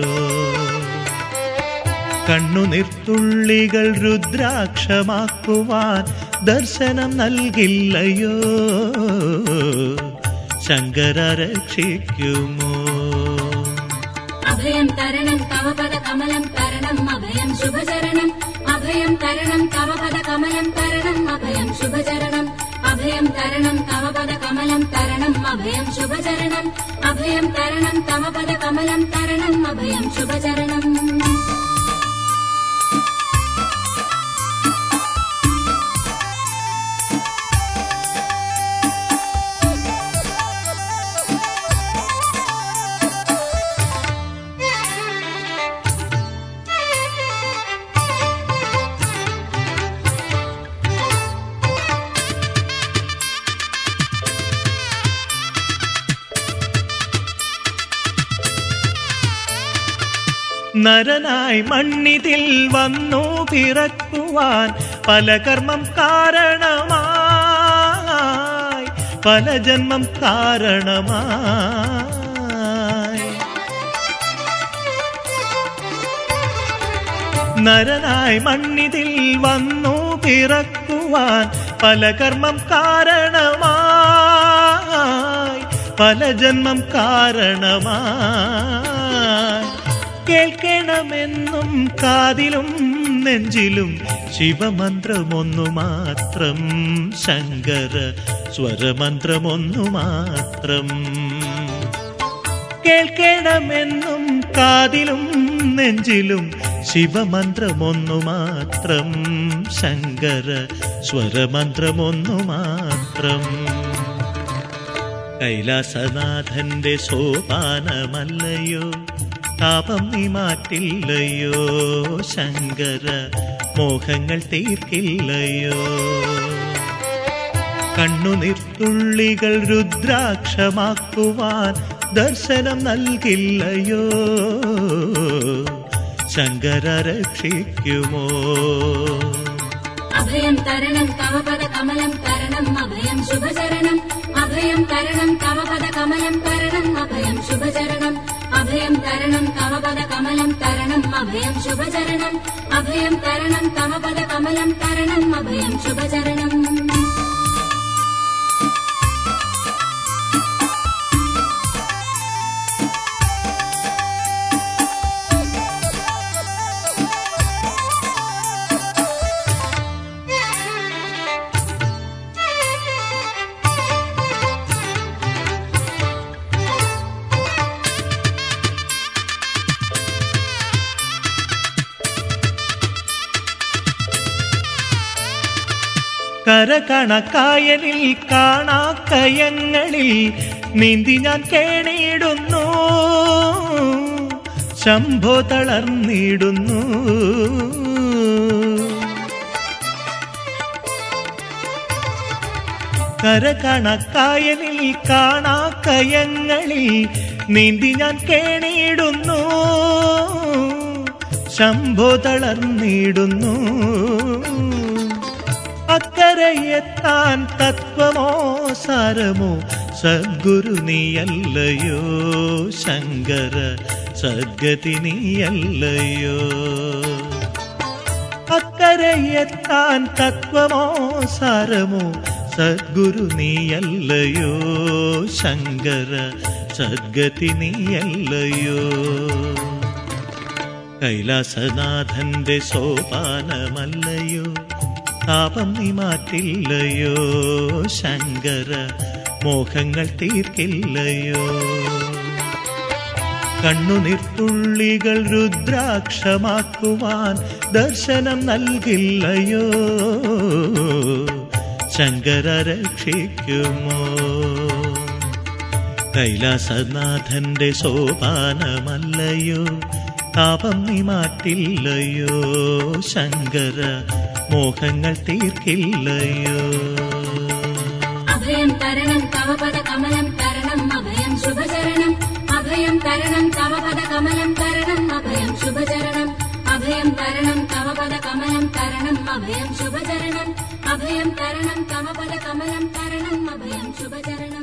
കണ്ണുനീർത്തുള്ളികൾ രുദ്രാക്ഷമാക്കുവാൻ ദർശനം നൽകില്ലയോ ശങ്കര രക്ഷിക്കുമോ അഭയം തരണം തവ പദ കമലം തരണം അഭയം ശുഭചരണം അഭയം തരണം തവ പദ കമലം തരണം അഭയം ശുഭചരണം അഭയം തരണം തവ പദ കമലം തരണം അഭയം ശുഭചരണം അഭയം തരണം തവ പദ കമലം തരണം അഭയം ശുഭചരണം നരനായി മണ്ണിതിൽ വന്നു പിറക്കുവാൻ പല കർമ്മം കാരണമായി പല ജന്മം കാരണമായി നരനായി മണ്ണിതിൽ വന്നു പിറക്കുവാൻ പല കർമ്മം കാരണമായി പല ജന്മം കാരണമായി കേൾക്കണമെന്നും കാതിലും നെഞ്ചിലും ശിവമന്ത്രമൊന്നു മാത്രം ശങ്കര സ്വരമന്ത്രമൊന്നു മാത്രം കേൾക്കണമെന്നും കാതിലും നെഞ്ചിലും ശിവമന്ത്രമൊന്നു മാത്രം ശങ്കര സ്വരമന്ത്രമൊന്നു മാത്രം കൈലാസനാഥന്റെ സോപാനമല്ലയോ താപം നീ മാറ്റില്ലയോ ശങ്കര മോഹങ്ങൾ തീർക്കില്ലയോ കണ്ണുനീർത്തുള്ളികൾ രുദ്രാക്ഷമാക്കുവാൻ ദർശനം നൽകില്ലയോ ശങ്കര രക്ഷിക്കുമോ അഭയം തരണം തവ പദ കമലം തരണം അഭയം ശുഭചരണം അഭയം തരണം തവ പദ കമലം തരണം അഭയം ശുഭചരണം അഭയം തരണം തവ പദ കമലം തരണം അഭയം ശുഭചരണം അഭയം തരണം തവ പദ കമലം തരണം അഭയം ശുഭചരണം കരകണക്കായനിൽ കാണാക്കയങ്ങളിൽ നീന്തി ഞാൻ കേണിയിടുന്നു ശംഭോ തളർന്നിടുന്നു കരകണക്കായനിൽ കാണാക്കയങ്ങളിൽ നീന്തി ഞാൻ കേണിയിടുന്നു ശംഭോ തളർന്നിടുന്നു അക്കരയെത്താൻ തത്വമോ സാരമോ സദ്ഗുരു നീയല്ലയോ ശങ്കര സദ്ഗതി നീയല്ലയോ അക്കരയെത്താൻ തത്വമോ സാരമോ സദ്ഗുരു നീയല്ലയോ ശങ്കര സദ്ഗതി നീയല്ലയോ കൈലാസനാഥന്റെ സോപാനമല്ലയോ താപം നീ മാറ്റില്ലയോ ശങ്കര മോഹങ്ങൾ തീർക്കില്ലയോ കണ്ണുനിർത്തുള്ളികൾ രുദ്രാക്ഷമാക്കുവാൻ ദർശനം നൽകില്ലയോ ശങ്കര രക്ഷിക്കുമോ കൈലാസനാഥന്റെ സോപാനമല്ലയോ താപം നീ മാറ്റില്ലയോ ശങ്കര മോഹങ്ങൾ തീർക്കില്ലയോ അഭയം തരണം തവ പദ കമലം തരണം അഭയം ശുഭചരണം അഭയം തരണം തവ പദ കമലം തരണം അഭയം ശുഭചരണം അഭയം തരണം തവ പദ കമലം തരണം അഭയം ശുഭചരണം അഭയം തരണം തവ പദ കമലം തരണം അഭയം ശുഭചരണം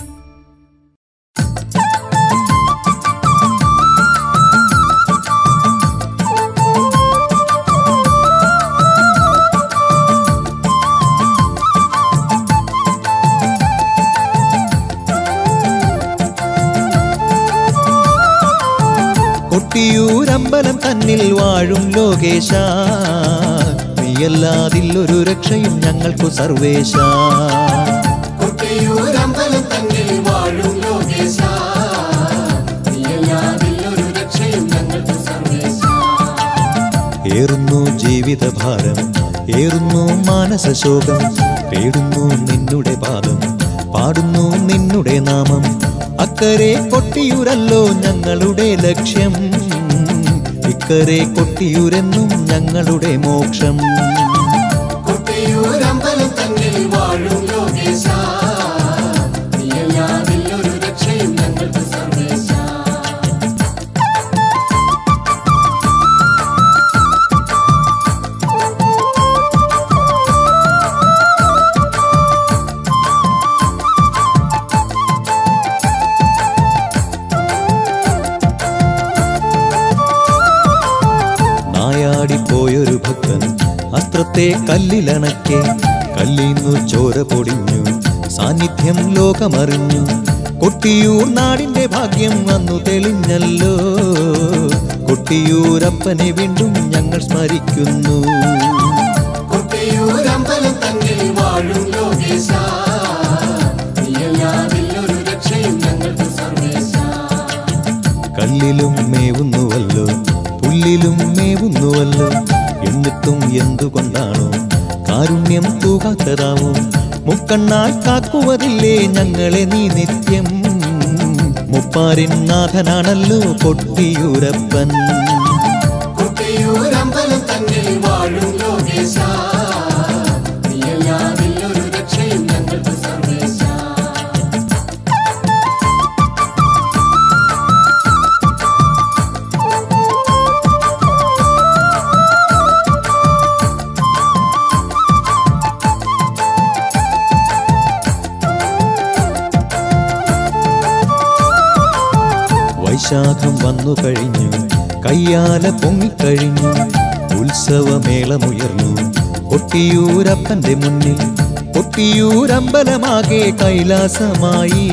കൊട്ടിയൂരമ്പലം തന്നിൽ വാഴും ലോകേശ നീയല്ലാതില്ലൊരു രക്ഷയും ഞങ്ങൾക്കു സർവേശ കൊട്ടിയൂരമ്പലം തന്നിൽ വാഴും ലോകേശ നീയല്ലാതില്ലൊരു രക്ഷയും ഞങ്ങൾക്ക് സർവേശ ഏറുന്നു ജീവിതഭാരം ഏറുന്നു മാനസശോകം തേടുന്നു നിന്നുടെ പാദം പാടുന്നു നിന്നുടെ നാമം അക്കരെ കൊട്ടിയൂരല്ലോ ഞങ്ങളുടെ ലക്ഷ്യം ഇക്കരെ കൊട്ടിയൂരെന്നും ഞങ്ങളുടെ മോക്ഷം കൊട്ടിയൂരമ്പലം തന്നിൽ വാഴും ലോകേശ നീയല്ലാതില്ലൊരു രക്ഷയും ഞങ്ങൾക്ക് സർവേശ നായാടിപ്പോയൊരു ഭക്തൻ അസ്ത്രത്തെ കല്ലിലണക്കെ കല്ലിന്നു ചോര പൊടിഞ്ഞു സാന്നിധ്യം ലോകമറിഞ്ഞു കൊട്ടിയൂർ നാടിന്റെ ഭാഗ്യം വന്നു തെളിഞ്ഞല്ലോ കൊട്ടിയൂരപ്പനെ വീണ്ടും ഞങ്ങൾ സ്മരിക്കുന്നു കൊട്ടിയൂരമ്പലം തന്നിൽ വാഴും ലോകേശ നീയല്ലാതില്ലൊരു രക്ഷയും ഞങ്ങൾക്ക് സർവേശ കല്ലിലും മേവുന്നുവല്ലോ പുല്ലിലും മേവുന്നുവല്ലോ എന്നിട്ടും എന്തുകൊണ്ടാണോ കാരുണ്യം തൂകാത്തതാവോ മുക്കണ്ണാൽ കാക്കുവതില്ലേ ഞങ്ങളെ നീ നിത്യം മുപ്പാരിൻ നാഥനാണല്ലോ കൊട്ടിയൂരപ്പൻ കൊട്ടിയൂരമ്പലം തന്നിൽ വാഴും ലോകേശ നീയല്ലാതില്ലൊരു രക്ഷയും ഞങ്ങൾക്ക് സർവേശ വൈശാഖം വന്നു കഴിഞ്ഞു കയ്യാല പൊങ്ങിക്കഴിഞ്ഞു ഉത്സവമേളമുയർന്നു കൊട്ടിയൂരപ്പന്റെ മുന്നിൽ കൊട്ടിയൂരമ്പലമാകെ കൈലാസമായി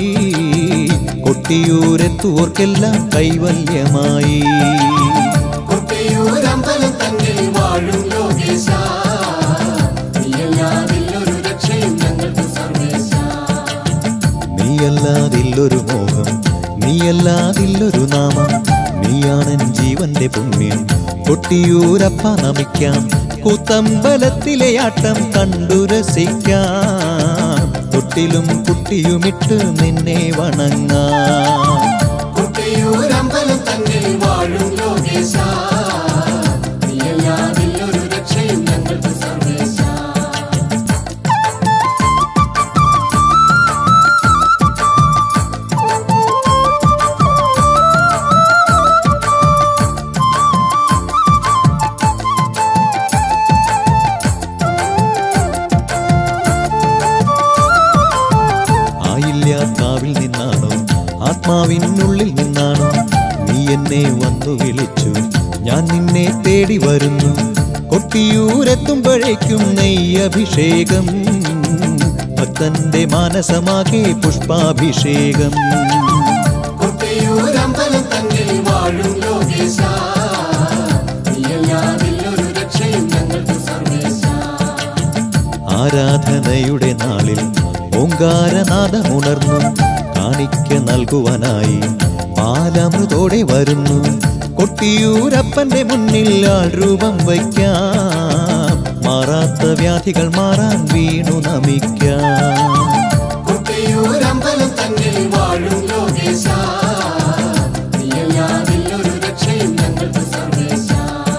കൊട്ടിയൂരെത്തുവോർക്കെല്ലാം കൈവല്യമായി കൊട്ടിയൂരമ്പലം തന്നിൽ വാഴും ലോകേശ നീയല്ലാതില്ലൊരു രക്ഷയും ഞങ്ങൾക്ക് സർവേശ നീയല്ലാതില്ലൊരു മോഹം നീയല്ലാതില്ലൊരു നാമം നീയാണൻ ജീവന്റെ പുണ്യം കൊട്ടിയൂരപ്പ നമിക്കാം കൂത്തമ്പലത്തിലെ ആട്ടം കണ്ടു രസിക്കാം തൊട്ടിലും കുട്ടിയുമിട്ട് നിന്നെ വണങ്ങാം കൊട്ടിയൂരമ്പലം തന്നിൽ വാഴും ലോകേശ നീയല്ലാതില്ലൊരു രക്ഷയും ഞങ്ങൾക്ക് സർവേശ ആയില്ല കാവിൽ നിന്നാണോ ആത്മാവിനുള്ളിൽ നിന്നാണോ നീ എന്നെ വന്നു വിളിച്ചു ഞാൻ നിന്നെ തേടി വരുന്നു കൊട്ടിയൂരെത്തുമ്പോഴേക്കും നെയ്യഭിഷേകം ഭക്തന്റെ മാനസമാകെ പുഷ്പാഭിഷേകം കൊട്ടിയൂരമ്പലം തന്നിൽ വാഴും ലോകേശ നീയല്ലാതില്ലൊരു രക്ഷയും ഞങ്ങൾക്ക് സർവേശ ആരാധനയുടെ നാളിൽ ഓങ്കാരനാദമുണർന്നു കാണിക്ക നൽകുവാനായി പാലമൃതോടെ വരുന്നു കൊട്ടിയൂരപ്പന്റെ മുന്നിൽ ആൾ രൂപം വയ്ക്കാം മാറാത്ത വ്യാധികൾ മാറാൻ വീണു നമിക്കാം കൊട്ടിയൂരമ്പലം തന്നിൽ വാഴും ലോകേശ നീയല്ലാതില്ലൊരു രക്ഷയും ഞങ്ങൾക്ക് സർവേശ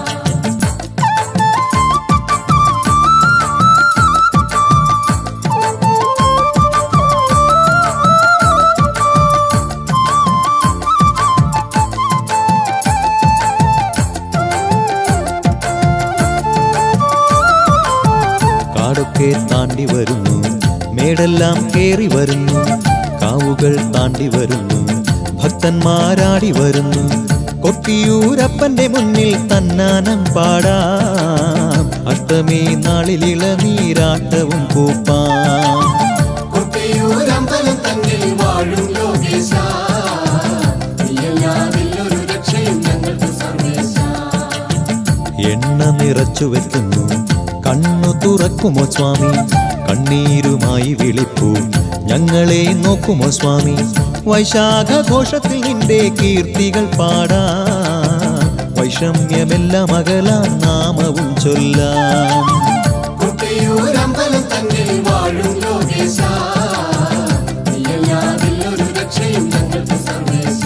കാടൊക്കെ താണ്ടി വരുന്നു മേടെല്ലാം കേറി വരുന്നു കാവുകൾ താണ്ടി വരുന്നു ഭക്തന്മാരാടി വരുന്നു കൊട്ടിയൂരപ്പന്റെ മുന്നിൽ തന്നാനം പാടാം അഷ്ടമി നാളിൽ ഇളനീരാട്ടവും കൂപ്പാം കൊട്ടിയൂരമ്പലം തന്നിൽ വാഴും ലോകേശ നീയല്ലാതില്ലൊരു രക്ഷയും ഞങ്ങൾക്ക് സർവേശ എണ്ണ നിറച്ചു വെക്കുന്നു കണ്ണു തുറക്കുമോ സ്വാമി കണ്ണീരുമായി വിളിപ്പൂ ഞങ്ങളെ നോക്കുമോ സ്വാമി വൈശാഖഘോഷത്തിൽ നിന്റെ കീർത്തികൾ പാടാം വൈഷമ്യമെല്ലാം അകലാം നാമവും ചൊല്ലാം കൊട്ടിയൂരമ്പലം തന്നിൽ വാഴും ലോകേശ നീയല്ലാതില്ലൊരു രക്ഷയും ഞങ്ങൾക്ക് സർവേശ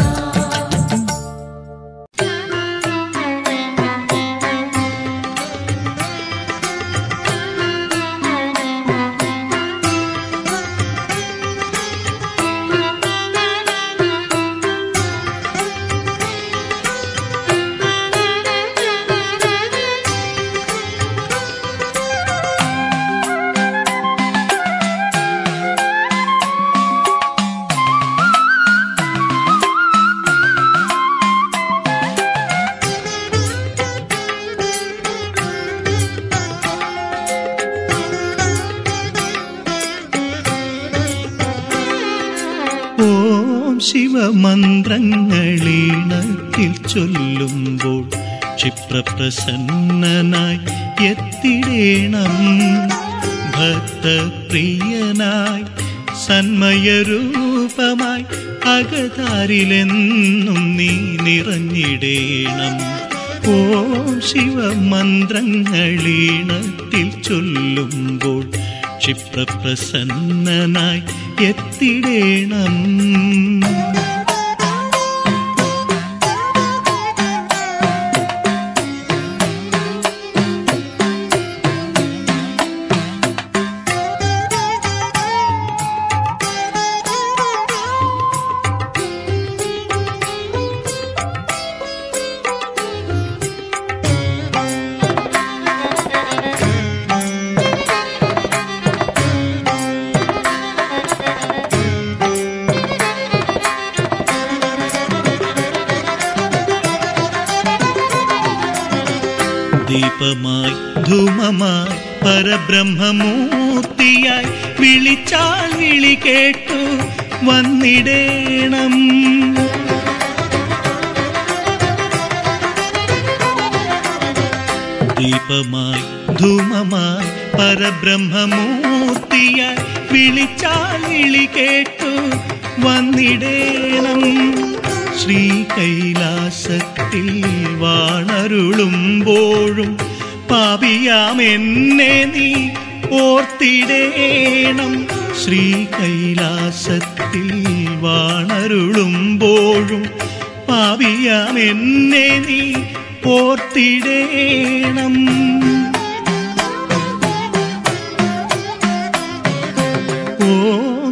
ഓം ശിവമന്ത്രങ്ങളീണത്തിൽ ചൊല്ലുമ്പോൾ ക്ഷിപ്രപ്രസന്നനായി എത്തിടേണം ഭക്തപ്രിയനായി സന്മയരൂപമായി അകതാരിലെന്നും നീ നിറഞ്ഞിടേണം ഓം ശിവമന്ത്രങ്ങളീണത്തിൽ ചൊല്ലുമ്പോൾ ക്ഷിപ്രപ്രസന്നനായി എത്തിടേണം ദീപമായി ധൂമമായി പരബ്രഹ്മമൂർത്തിയായി വിളിച്ചാൽ വിളി കേട്ടു വന്നിടേണം ദീപമായി ധൂമമായി പരബ്രഹ്മമൂർത്തിയായി വിളിച്ചാൽ വിളി കേട്ടു വന്നിടേണം ശ്രീ കൈലാസത്തിൽ വാണരുളുമ്പോഴും പാപിയാം എന്നെ നീ ഓർത്തിടേണം ശ്രീകൈലാസത്തിൽ വാണരുളുമ്പോഴും പാപിയാം എന്നെ നീ ഓർത്തിടേണം ഓം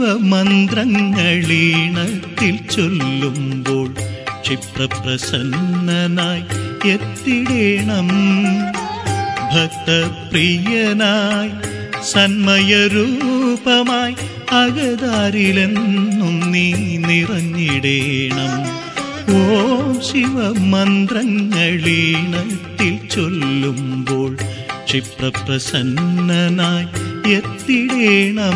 ശിവമന്ത്രങ്ങളീണത്തിൽ ചൊല്ലുമ്പോൾ ക്ഷിപ്രപ്രസന്നനായി എത്തിടേണം ഭക്തപ്രിയനായി സന്മയരൂപമായി അകതാരിലെന്നും നീ നിറഞ്ഞിടേണം ഓം ശിവമന്ത്രങ്ങളീണത്തിൽ ചൊല്ലുമ്പോൾ ക്ഷിപ്രപ്രസന്നനായി എത്തിടേണം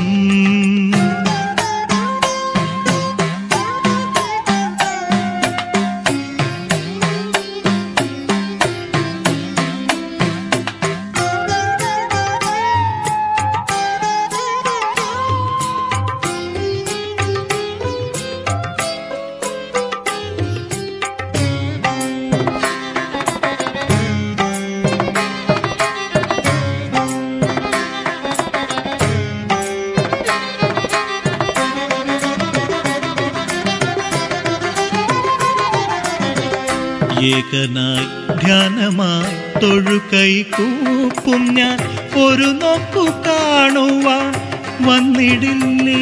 ഏകനായി ധ്യാനമായി തൊഴുകൈ കൂപ്പും ഞാൻ ഒരു നോക്കു കാണുവാൻ വന്നിടില്ലേ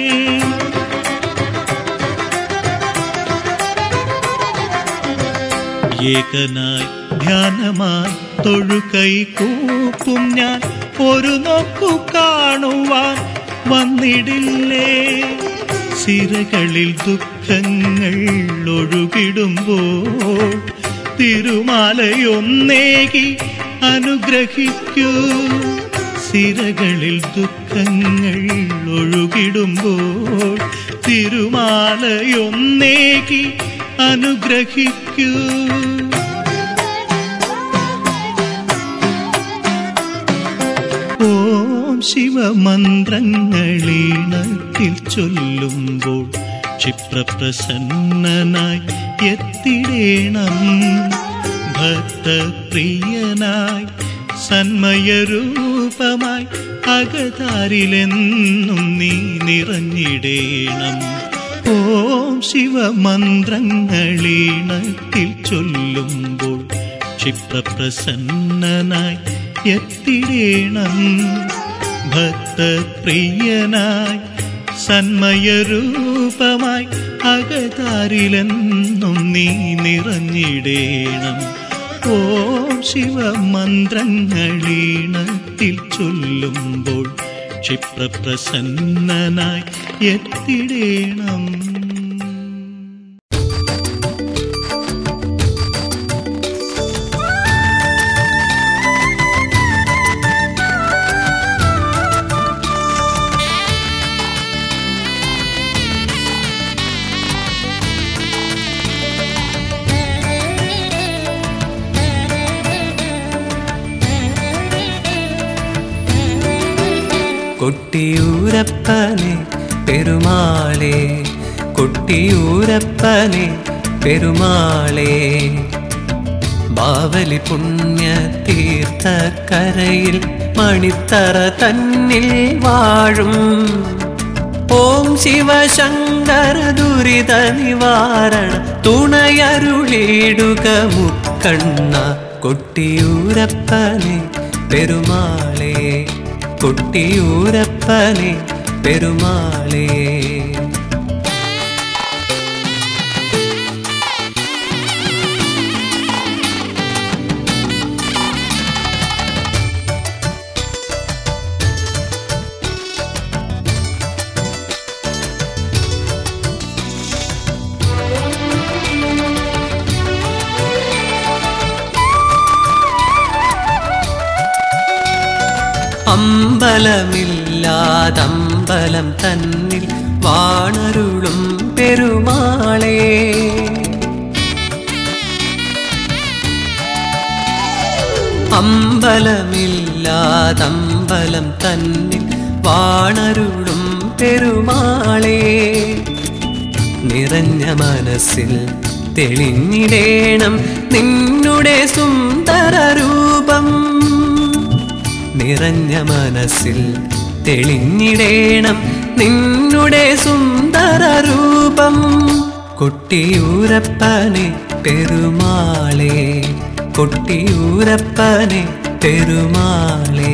ഏകനായി ധ്യാനമായി തൊഴുകൈ കൂപ്പും ഞാൻ ഒരു നോക്കു കാണുവാൻ വന്നിടില്ലേ സിരകളിൽ ദുഃഖങ്ങൾ ഒഴുകിടുമ്പോൾ തിരുമാലയൊന്നേകി അനുഗ്രഹിക്കൂ സിരകളിൽ ദുഃഖങ്ങൾ ഒഴുകിടുമ്പോൾ തിരുമാലയൊന്നേകി അനുഗ്രഹിക്കൂ ഓം ശിവമന്ത്രങ്ങളീണത്തിൽ ചൊല്ലുമ്പോൾ ക്ഷിപ്രപ്രസന്നനായി എത്തിടേണം ഭക്തപ്രിയനായി സന്മയരൂപമായി അകതാരിലെന്നും നീ നിറഞ്ഞിടേണം ഓം ശിവമന്ത്രങ്ങളീണത്തിൽ ചൊല്ലുമ്പോൾ ക്ഷിപ്രപ്രസന്നനായി എത്തിടേണം ഭക്തപ്രിയനായി സന്മയരൂപമായി അകതാരിലെന്നും നീ നിറഞ്ഞിടേണം ഓം ശിവമന്ത്രങ്ങളീണത്തിൽ ചൊല്ലുമ്പോൾ ക്ഷിപ്രപ്രസന്നനായി എത്തിടേണം കൊട്ടിയൂരപ്പനെ പെരുമാളെ കൊട്ടിയൂരപ്പനെ പെരുമാളെ ബാവലി പുണ്യ തീർത്ഥക്കരയിൽ മണിത്തറ തന്നിൽ വാഴും ഓം ശിവശങ്കര ദുരിത നിവാരണ തുണയരുളിടുക മുക്കണ്ണ കൊട്ടിയൂരപ്പനെ പെരുമാളെ കൊട്ടിയൂരപ്പനെ പെരുമാളെ അമ്പലമില്ലാതമ്പലം തന്നിൽ വാണരുളും പെരുമാളേ അമ്പലമില്ലാതമ്പലം തന്നിൽ വാണരുളും പെരുമാളേ നിറഞ്ഞ മനസ്സിൽ തെളിഞ്ഞിടേണം നിന്നുടെ സുന്ദര രൂപം നിറഞ്ഞ മനസ്സിൽ തെളിഞ്ഞിടേണം നിന്നുടെ സുന്ദര രൂപം കൊട്ടിയൂരപ്പനെ പെരുമാളെ കൊട്ടിയൂരപ്പനെ പെരുമാളേ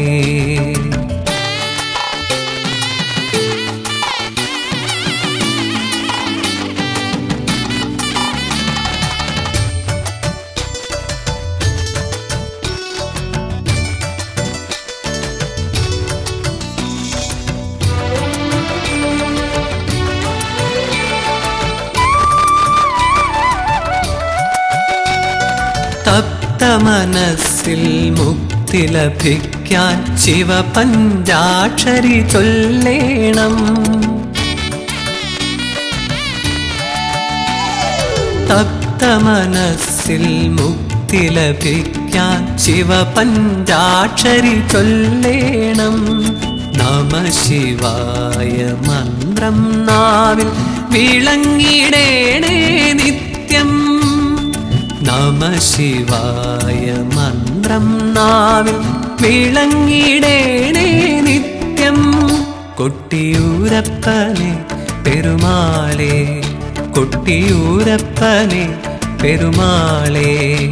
തപ്ത മനസ്സിൽ മുക്തി ലഭിക്കാൻ ശിവപഞ്ചാക്ഷരി ചൊല്ലേണം തപ്ത മനസ്സിൽ മുക്തി ലഭിക്കാൻ ശിവപഞ്ചാക്ഷരി ചൊല്ലേണം നമ ശിവായ മന്ത്രം നാവിൽ വിളങ്ങിടേണേ നിത്യം നമ ശിവായ മന്ത്രം നാവിൽ വിളങ്ങിടേണേ നിത്യം കൊട്ടിയൂരപ്പനെ പെരുമാളെ കൊട്ടിയൂരപ്പനെ പെരുമാളെ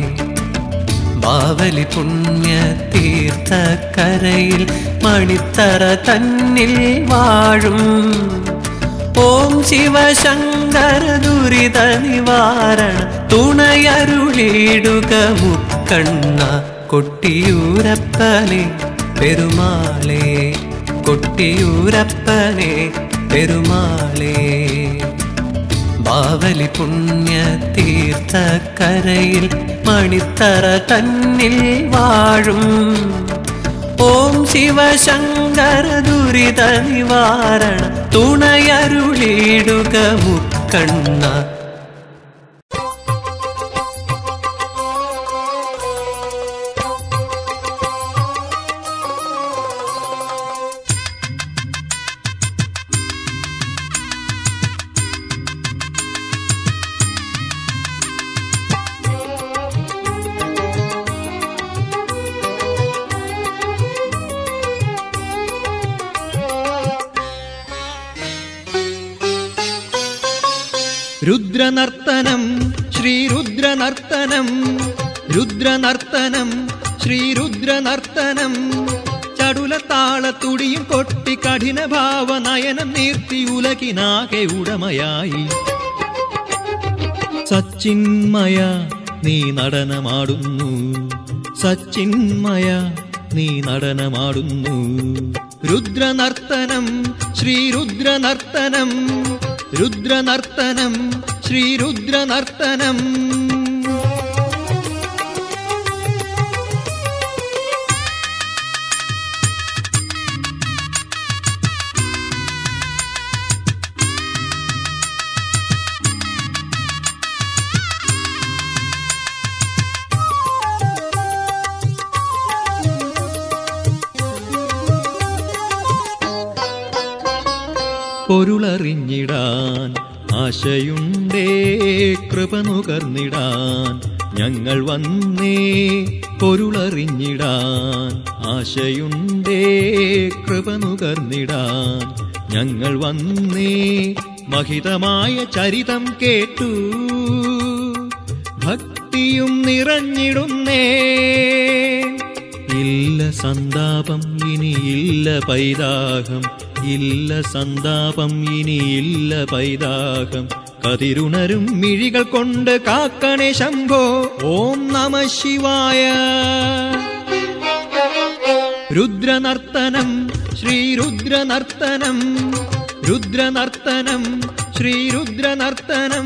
ബാവലി പുണ്യ തീർത്ഥക്കരയിൽ മണിത്തറ തന്നിൽ വാഴും ഓം ശിവശങ്കര ദുരിത നിവാരണ തുണയരുളിടുക മുക്കണ്ണ കൊട്ടിയൂരപ്പനെ പെരുമാളെ കൊട്ടിയൂരപ്പനെ പെരുമാളെ ബാവലി പുണ്യ തീർത്ഥക്കരയിൽ മണിത്തറ തന്നിൽ വാഴും ഓം ശിവശങ്കര ദുരിത നിവാരണ തുണയരുളിടുക മുക്കണ്ണ രുദ്രനർത്തനം ശ്രീരുദ്രനർത്തനം രുദ്രനർത്തനം ശ്രീരുദ്രനർത്തനം ചടുല താളത്തുടിയും കൊട്ടി കഠിന ഭാവനയനം നീർത്തി ഉലകിനാകെ ഉടമയായി സച്ചിന്മയ നീ നടനമാടുന്നു സച്ചിന്മയ നീ നടനമാടുന്നു രുദ്രനർത്തനം ശ്രീരുദ്രനർത്തനം രുദ്രനർത്തനം ശ്രീരുദ്രനർത്തനം പൊരുളറിഞ്ഞിടാൻ ആശയുണ്ടേ കൃപ നുകർന്നിടാൻ ഞങ്ങൾ വന്നേ പൊരുളറിഞ്ഞിടാൻ ആശയുണ്ടേ കൃപ നുകർന്നിടാൻ ഞങ്ങൾ വന്നേ മഹിതമായ ചരിതം കേട്ടു ഭക്തിയും നിറഞ്ഞിടുന്നേ ഇല്ല സന്താപം ഇനിയില്ല പൈതാഹം ഇല്ല സന്താപം ഇനിയില്ല പൈതാഹം കതിരുണരും മിഴികൾ കൊണ്ട് കാക്കണേ ശംഭോ ഓം നമ ശിവായ രുദ്രനർത്തനം ശ്രീരുദ്രനർത്തനം രുദ്രനർത്തനം ശ്രീരുദ്രനർത്തനം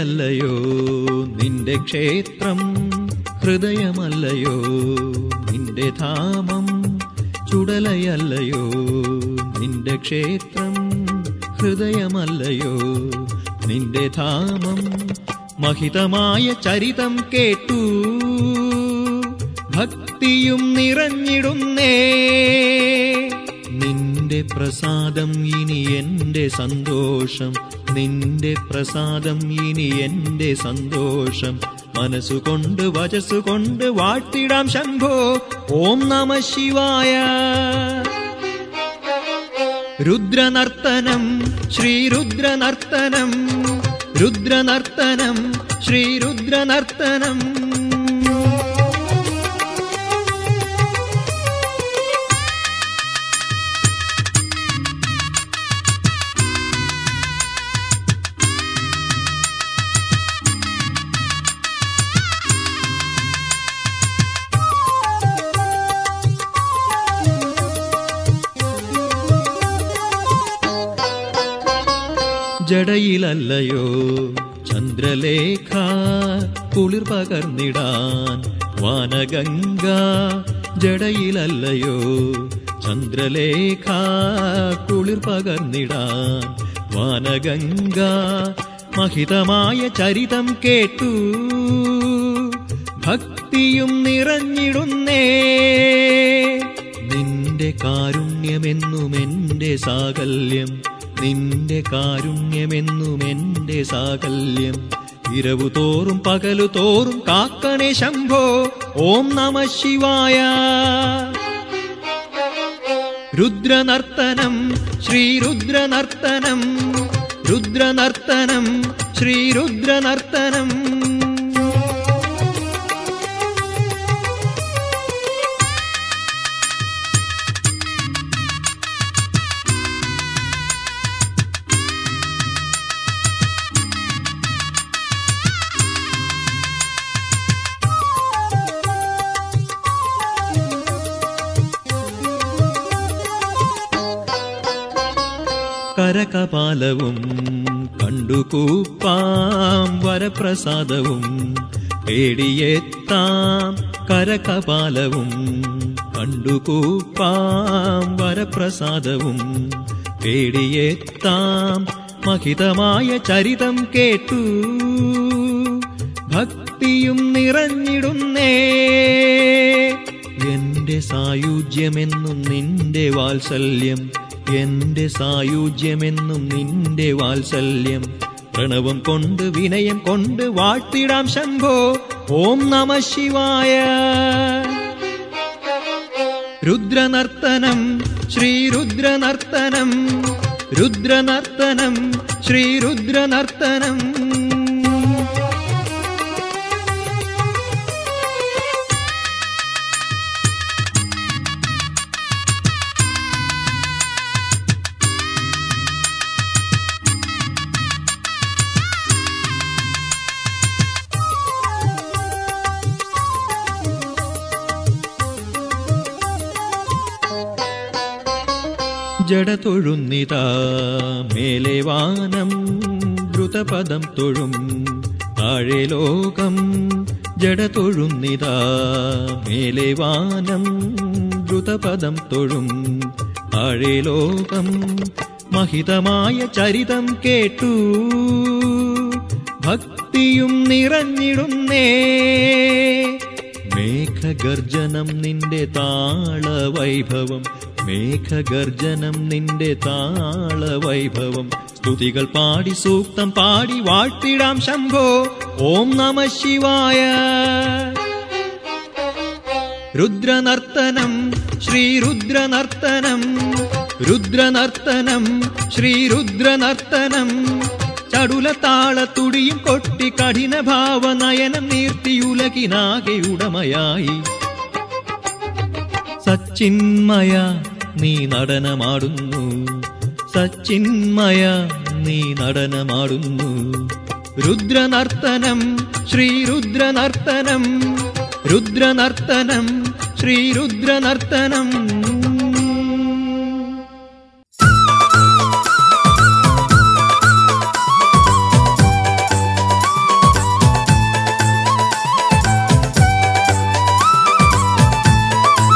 ചുടലയല്ലയോ നിന്റെ ക്ഷേത്രം ഹൃദയമല്ലയോ നിന്റെ നിന്റെ ധാമം ചുടലയല്ലയോ നിന്റെ ക്ഷേത്രം ഹൃദയമല്ലയോ നിന്റെ ധാമം മഹിതമായ ചരിതം കേട്ടു ഭക്തിയും നിറഞ്ഞിടുന്നേ നിന്റെ പ്രസാദം ഇനി എന്റെ സന്തോഷം നിന്റെ പ്രസാദം ഇനി എന്റെ സന്തോഷം മനസ്സുകൊണ്ട് വചസ്സുകൊണ്ട് വാഴ്ത്തിടാം ശംഭോ ഓം നമ ശിവായ രുദ്രനർത്തനം ശ്രീരുദ്രനർത്തനം രുദ്രനർത്തനം ശ്രീരുദ്രനർത്തനം ജടയിലല്ലയോ ചന്ദ്രലേഖ കുളിർ പകർന്നിടാൻ വാനഗംഗ ജടയിലല്ലയോ ചന്ദ്രലേഖ കുളിർ പകർന്നിടാൻ വാനഗംഗ മഹിതമായ ചരിതം കേട്ടു ഭക്തിയും നിറഞ്ഞിടുന്നേ നിന്റെ കാരുണ്യമെന്നും എന്റെ സാകല്യം നിന്റെ കാരുണ്യമെന്നും എന്റെ സാകല്യം ഇരവു തോറും പകലു തോറും കാക്കണേ ശംഭോ ഓം നമ ശിവായ രുദ്രനർത്തനം ശ്രീരുദ്രനർത്തനം രുദ്രനർത്തനം ശ്രീരുദ്രനർത്തനം കരകപാലവും കണ്ടുകൂപ്പാം വരപ്രസാദവും തേടിയെത്താം കരകപാലവും കണ്ടുകൂപ്പാം വരപ്രസാദവും തേടിയെത്താം മഹിതമായ ചരിതം കേട്ടു ഭക്തിയും നിറഞ്ഞിടുന്നേ എന്റെ സായുജ്യമെന്നും നിന്റെ വാത്സല്യം എന്റെ സായുജ്യമെന്നും നിന്റെ വാത്സല്യം പ്രണവം കൊണ്ട് വിനയം കൊണ്ട് വാഴ്ത്തിടാം ശംഭോ ഓം നമ ശിവായ രുദ്രനർത്തനം ശ്രീരുദ്രനർത്തനം രുദ്രനർത്തനം ശ്രീരുദ്രനർത്തനം ജട തൊഴുന്നിതാ മേലെ വാനം ദ്രുതപദം തൊഴും താഴെ ലോകം ജട തൊഴുന്നിതാ മേലെ വാനം ദ്രുതപദം തൊഴും താഴെ ലോകം മഹിതമായ ചരിതം കേട്ടു ഭക്തിയും നിറഞ്ഞിടുന്നേ മേഘഗർജനം നിന്റെ താളവൈഭവം മേഘഗർജനം നിന്റെ താളവൈഭവം സ്തുതികൾ പാടി സൂക്തം പാടി വാഴ്ത്തിടാം ശംഭോ ഓം നമ ശിവായ രുദ്രനർത്തനം ശ്രീരുദ്രനർത്തനം രുദ്രനർത്തനം ശ്രീരുദ്രനർത്തനം ചടുല താളത്തുടിയും കൊട്ടി കഠിന ഭാവനയനം നീർത്തിയുലകിനാകെ ഉടമയായി സച്ചിന്മയ നീ നടനമാടുന്നു സച്ചിന്മയ നീ നടനമാടുന്നു രുദ്രനർത്തനം ശ്രീരുദ്രനർത്തനം രുദ്രനർത്തനം ശ്രീരുദ്രനർത്തനം ും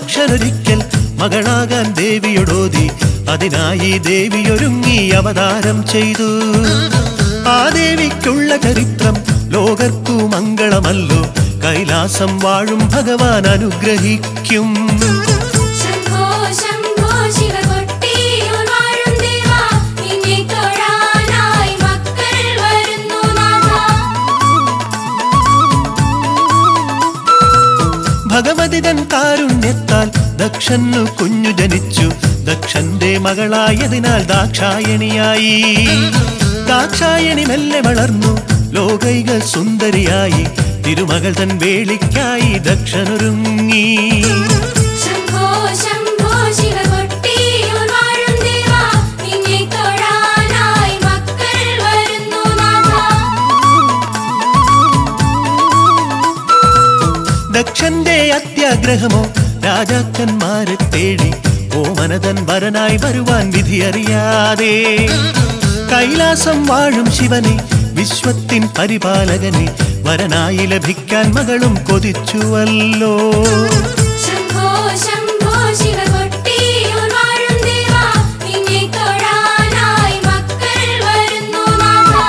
ദക്ഷനൊരിക്കൽ മകളാകാൻ ദേവിയൊടോതി അതിനായി ദേവിയൊരുങ്ങി അവതാരം ചെയ്തു ആ ദേവിക്കുള്ള ചരിത്രം ലോകർക്കു മംഗളമല്ലോ കൈലാസം വാഴും ഭഗവാൻ അനുഗ്രഹിക്കും ശംഭോ ശംഭോ ശിവകൊട്ടിയൂർ വാഴും ദേവാ നിന്നെ തൊഴാനായി മക്കൾ വരുന്നു നാഥാ ഭഗവതിതൻ കാരുണ്യത്താൽ ദക്ഷന്നു കുഞ്ഞു ജനിച്ചു ദക്ഷന്റെ മകളായതിനാൽ ദാക്ഷായണിയായി ദാക്ഷായണി മെല്ലെ വളർന്നു ലോകൈക സുന്ദരിയായി തിരുമകൾ തൻ വേളിക്കായി ദക്ഷനൊരുങ്ങി ശംഭോ ശംഭോ ശിവകൊട്ടിയൂർ വാഴും ദേവാ നിന്നെ തൊഴാനായി മക്കൾ വരുന്നു നാഥാ ദക്ഷന്റെ അത്യാഗ്രഹമോ രാജാക്കന്മാരെ തേടി ഓമനതൻ വരനായി വരുവാൻ വിധിയറിയാതെ കൈലാസം വാഴും ശിവനെ വിശ്വത്തിൻ പരിപാലകനെ വരനായി ലഭിക്കാൻ മകളും കൊതിച്ചുവല്ലോ ശംഭോ ശംഭോ ശിവകൊട്ടിയൂർ വാഴും ദേവാ നിന്നെ തൊഴാനായി മക്കൾ വരുന്നു നാഥാ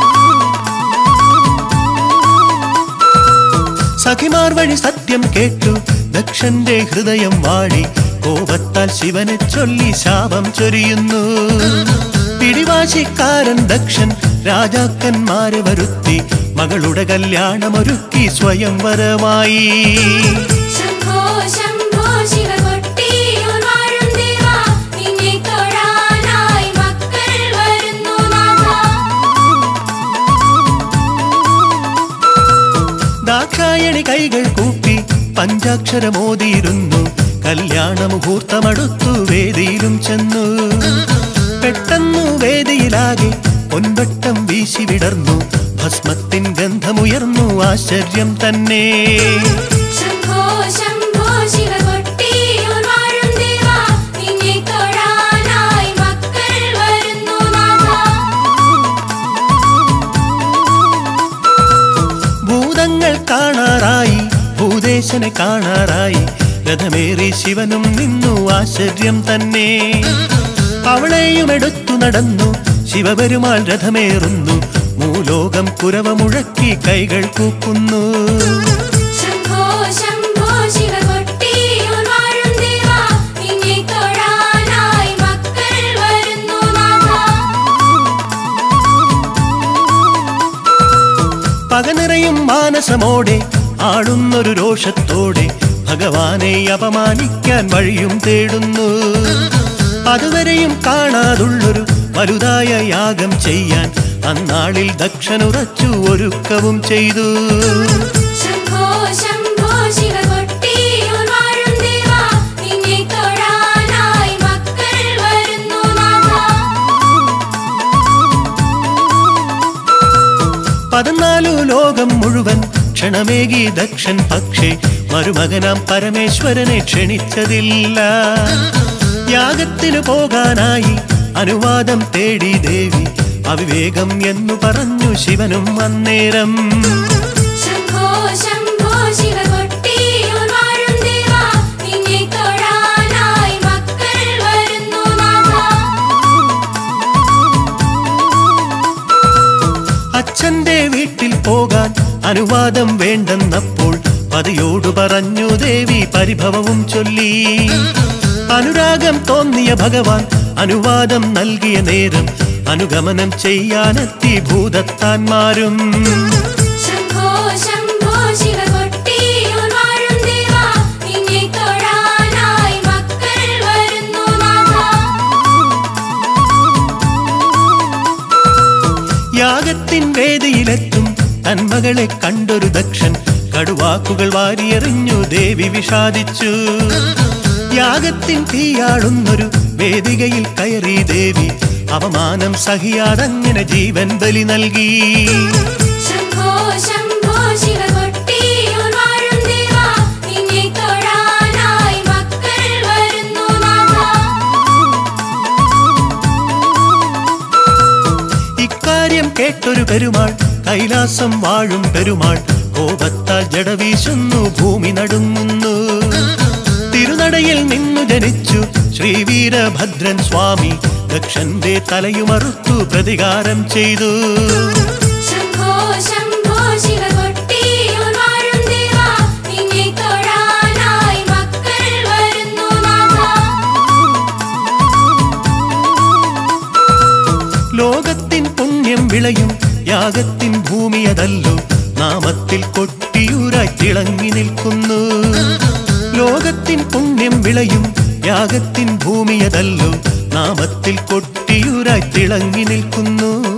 സഖിമാർ വഴി സത്യം കേട്ടു ദക്ഷന്റെ ഹൃദയം വാടി കോപത്താൽ ശിവനെ ചൊല്ലി ശാപം ചൊരിയുന്നു പിടിവാശിക്കാരൻ ദക്ഷൻ രാജാക്കന്മാരെ വരുത്തി മകളുടെ കല്യാണമൊരുക്കി സ്വയംവരമായി ശംഭോ ശംഭോ ശിവകൊട്ടിയൂർ വാഴും ദേവാ നിന്നെ തൊഴാനായി മക്കൾ വരുന്നു നാഥാ ദാക്ഷായണി കൈകൾ കൂപ്പി പഞ്ചാക്ഷരമോതിയിരുന്നു കല്യാണ മുഹൂർത്തമടുത്തു വേദിയിലും ചെന്നു പെട്ടെന്നു വേദിയിലാകെ പൊൻവട്ടം വീശി വിടർന്നു ഭസ്മത്തിൻ ഗന്ധമുയർന്നു ആശ്ചര്യം തന്നെ ശംഭോ ശംഭോ ശിവകൊട്ടിയൂർ വാഴും ദേവാ നിന്നെ തൊഴാനായി മക്കൾ വരുന്നു നാഥാ ഭൂതങ്ങൾ കാണാറായി ഭൂദേശനെ കാണാറായി രഥമേറി ശിവനും നിന്നു ആശ്ചര്യം തന്നെ അവളെയും എടുത്തു നടന്നു ശിവപെരുമാൾ രഥമേറുന്നു മൂലോകം കുരവ മുഴക്കി കൈകൾ കൂക്കുന്നു ശംഭോ ശംഭോ ശിവകൊട്ടിയൂർ വാഴും ദേവാ നിന്നെ തൊഴാനായി മക്കൾ വരുന്നു നാഥാ പകനിറയും മാനസമോടെ ആടുന്നൊരു രോഷത്തോടെ ഭഗവാനെ അപമാനിക്കാൻ വഴിയും തേടുന്നു അതുവരെയും കാണാതുള്ളൊരു വലുതായ യാഗം ചെയ്യാൻ അന്നാളിൽ ദക്ഷനുറച്ചു ഒരുക്കവും ചെയ്തു ശംഭോ ശംഭോ ശിവകൊട്ടിയൂർ വാഴും ദേവാ നിന്നെ തൊഴാനായി മക്കൾ വരുന്നു നാഥാ പതിനാലു ലോകം മുഴുവൻ ക്ഷണമേകി ദക്ഷൻ പക്ഷേ മരുമകനാം പരമേശ്വരനെ ക്ഷണിച്ചതില്ല യാഗത്തിനു പോകാനായി അനുവാദം തേടി ദേവി അവിവേകം എന്നു പറഞ്ഞു ശിവനും അന്നേരം ശംഭോ ശംഭോ ശിവകൊട്ടിയൂർ വാഴും ദേവാ നിന്നെ തൊഴാനായി മക്കൾ വരുന്നു നാഥാ അച്ഛന്റെ വീട്ടിൽ പോകാൻ അനുവാദം വേണ്ടെന്നപ്പോൾ പതിയോടു പറഞ്ഞു ദേവി പരിഭവവും ചൊല്ലി അനുരാഗം തോന്നിയ ഭഗവാൻ അനുവാദം നൽകിയ നേരം അനുഗമനം ചെയ്യാനെത്തി ഭൂതത്താന്മാരും ശംഭോ ശംഭോ ശിവകൊട്ടിയൂർ വാഴും ദേവാ നിന്നെ തൊഴാനായി മക്കൾ വരുന്നു നാഥാ യാഗത്തിൻ വേദിയിലെത്തും തന്മകളെ കണ്ടൊരു ദക്ഷൻ കടുവാക്കുകൾ വാരിയെറിഞ്ഞു ദേവി വിഷാദിച്ചു യാഗത്തിൻ തീയാടുന്നൊരു വേദികയിൽ കയറി ദേവി അവമാനം സഹിയാതങ്ങനെ ജീവൻ ബലി നൽകി ശംഭോ ശംഭോ ശിവകൊട്ടിയൂർ വാഴും ദേവാ നിന്നെ തൊഴാനായി മക്കൾ വരുന്നു നാഥാ ഇക്കാര്യം കേട്ടൊരു പെരുമാൾ കൈലാസം വാഴും പെരുമാൾ കോപത്താൽ ജടവീശുന്നു ഭൂമി നടുങ്ങുന്നു തിരുനാൾ നടയിൽ നിന്നു ജനിച്ചു ശ്രീവീരഭദ്രൻ സ്വാമി ദക്ഷന്റെ തലയുമറുത്തു പ്രതികാരം ചെയ്തു ശംഭോ ശംഭോ ശിവ കൊട്ടിയൂർ വാഴും ദേവാ നിന്നെ തൊഴാനായി മക്കൾ വരുന്നു നാഥാ ലോകത്തിൻ പുണ്യം വിളയും യാഗത്തിൻ ഭൂമിയതല്ലോ നാമത്തിൽ കൊട്ടിയൂരായി തിളങ്ങി നിൽക്കുന്നു ലോകത്തിൻ പുണ്യം വിളയും യാഗത്തിൻ ഭൂമിയതല്ലോ നാമത്തിൽ കൊട്ടിയൂരായി തിളങ്ങി നിൽക്കുന്നു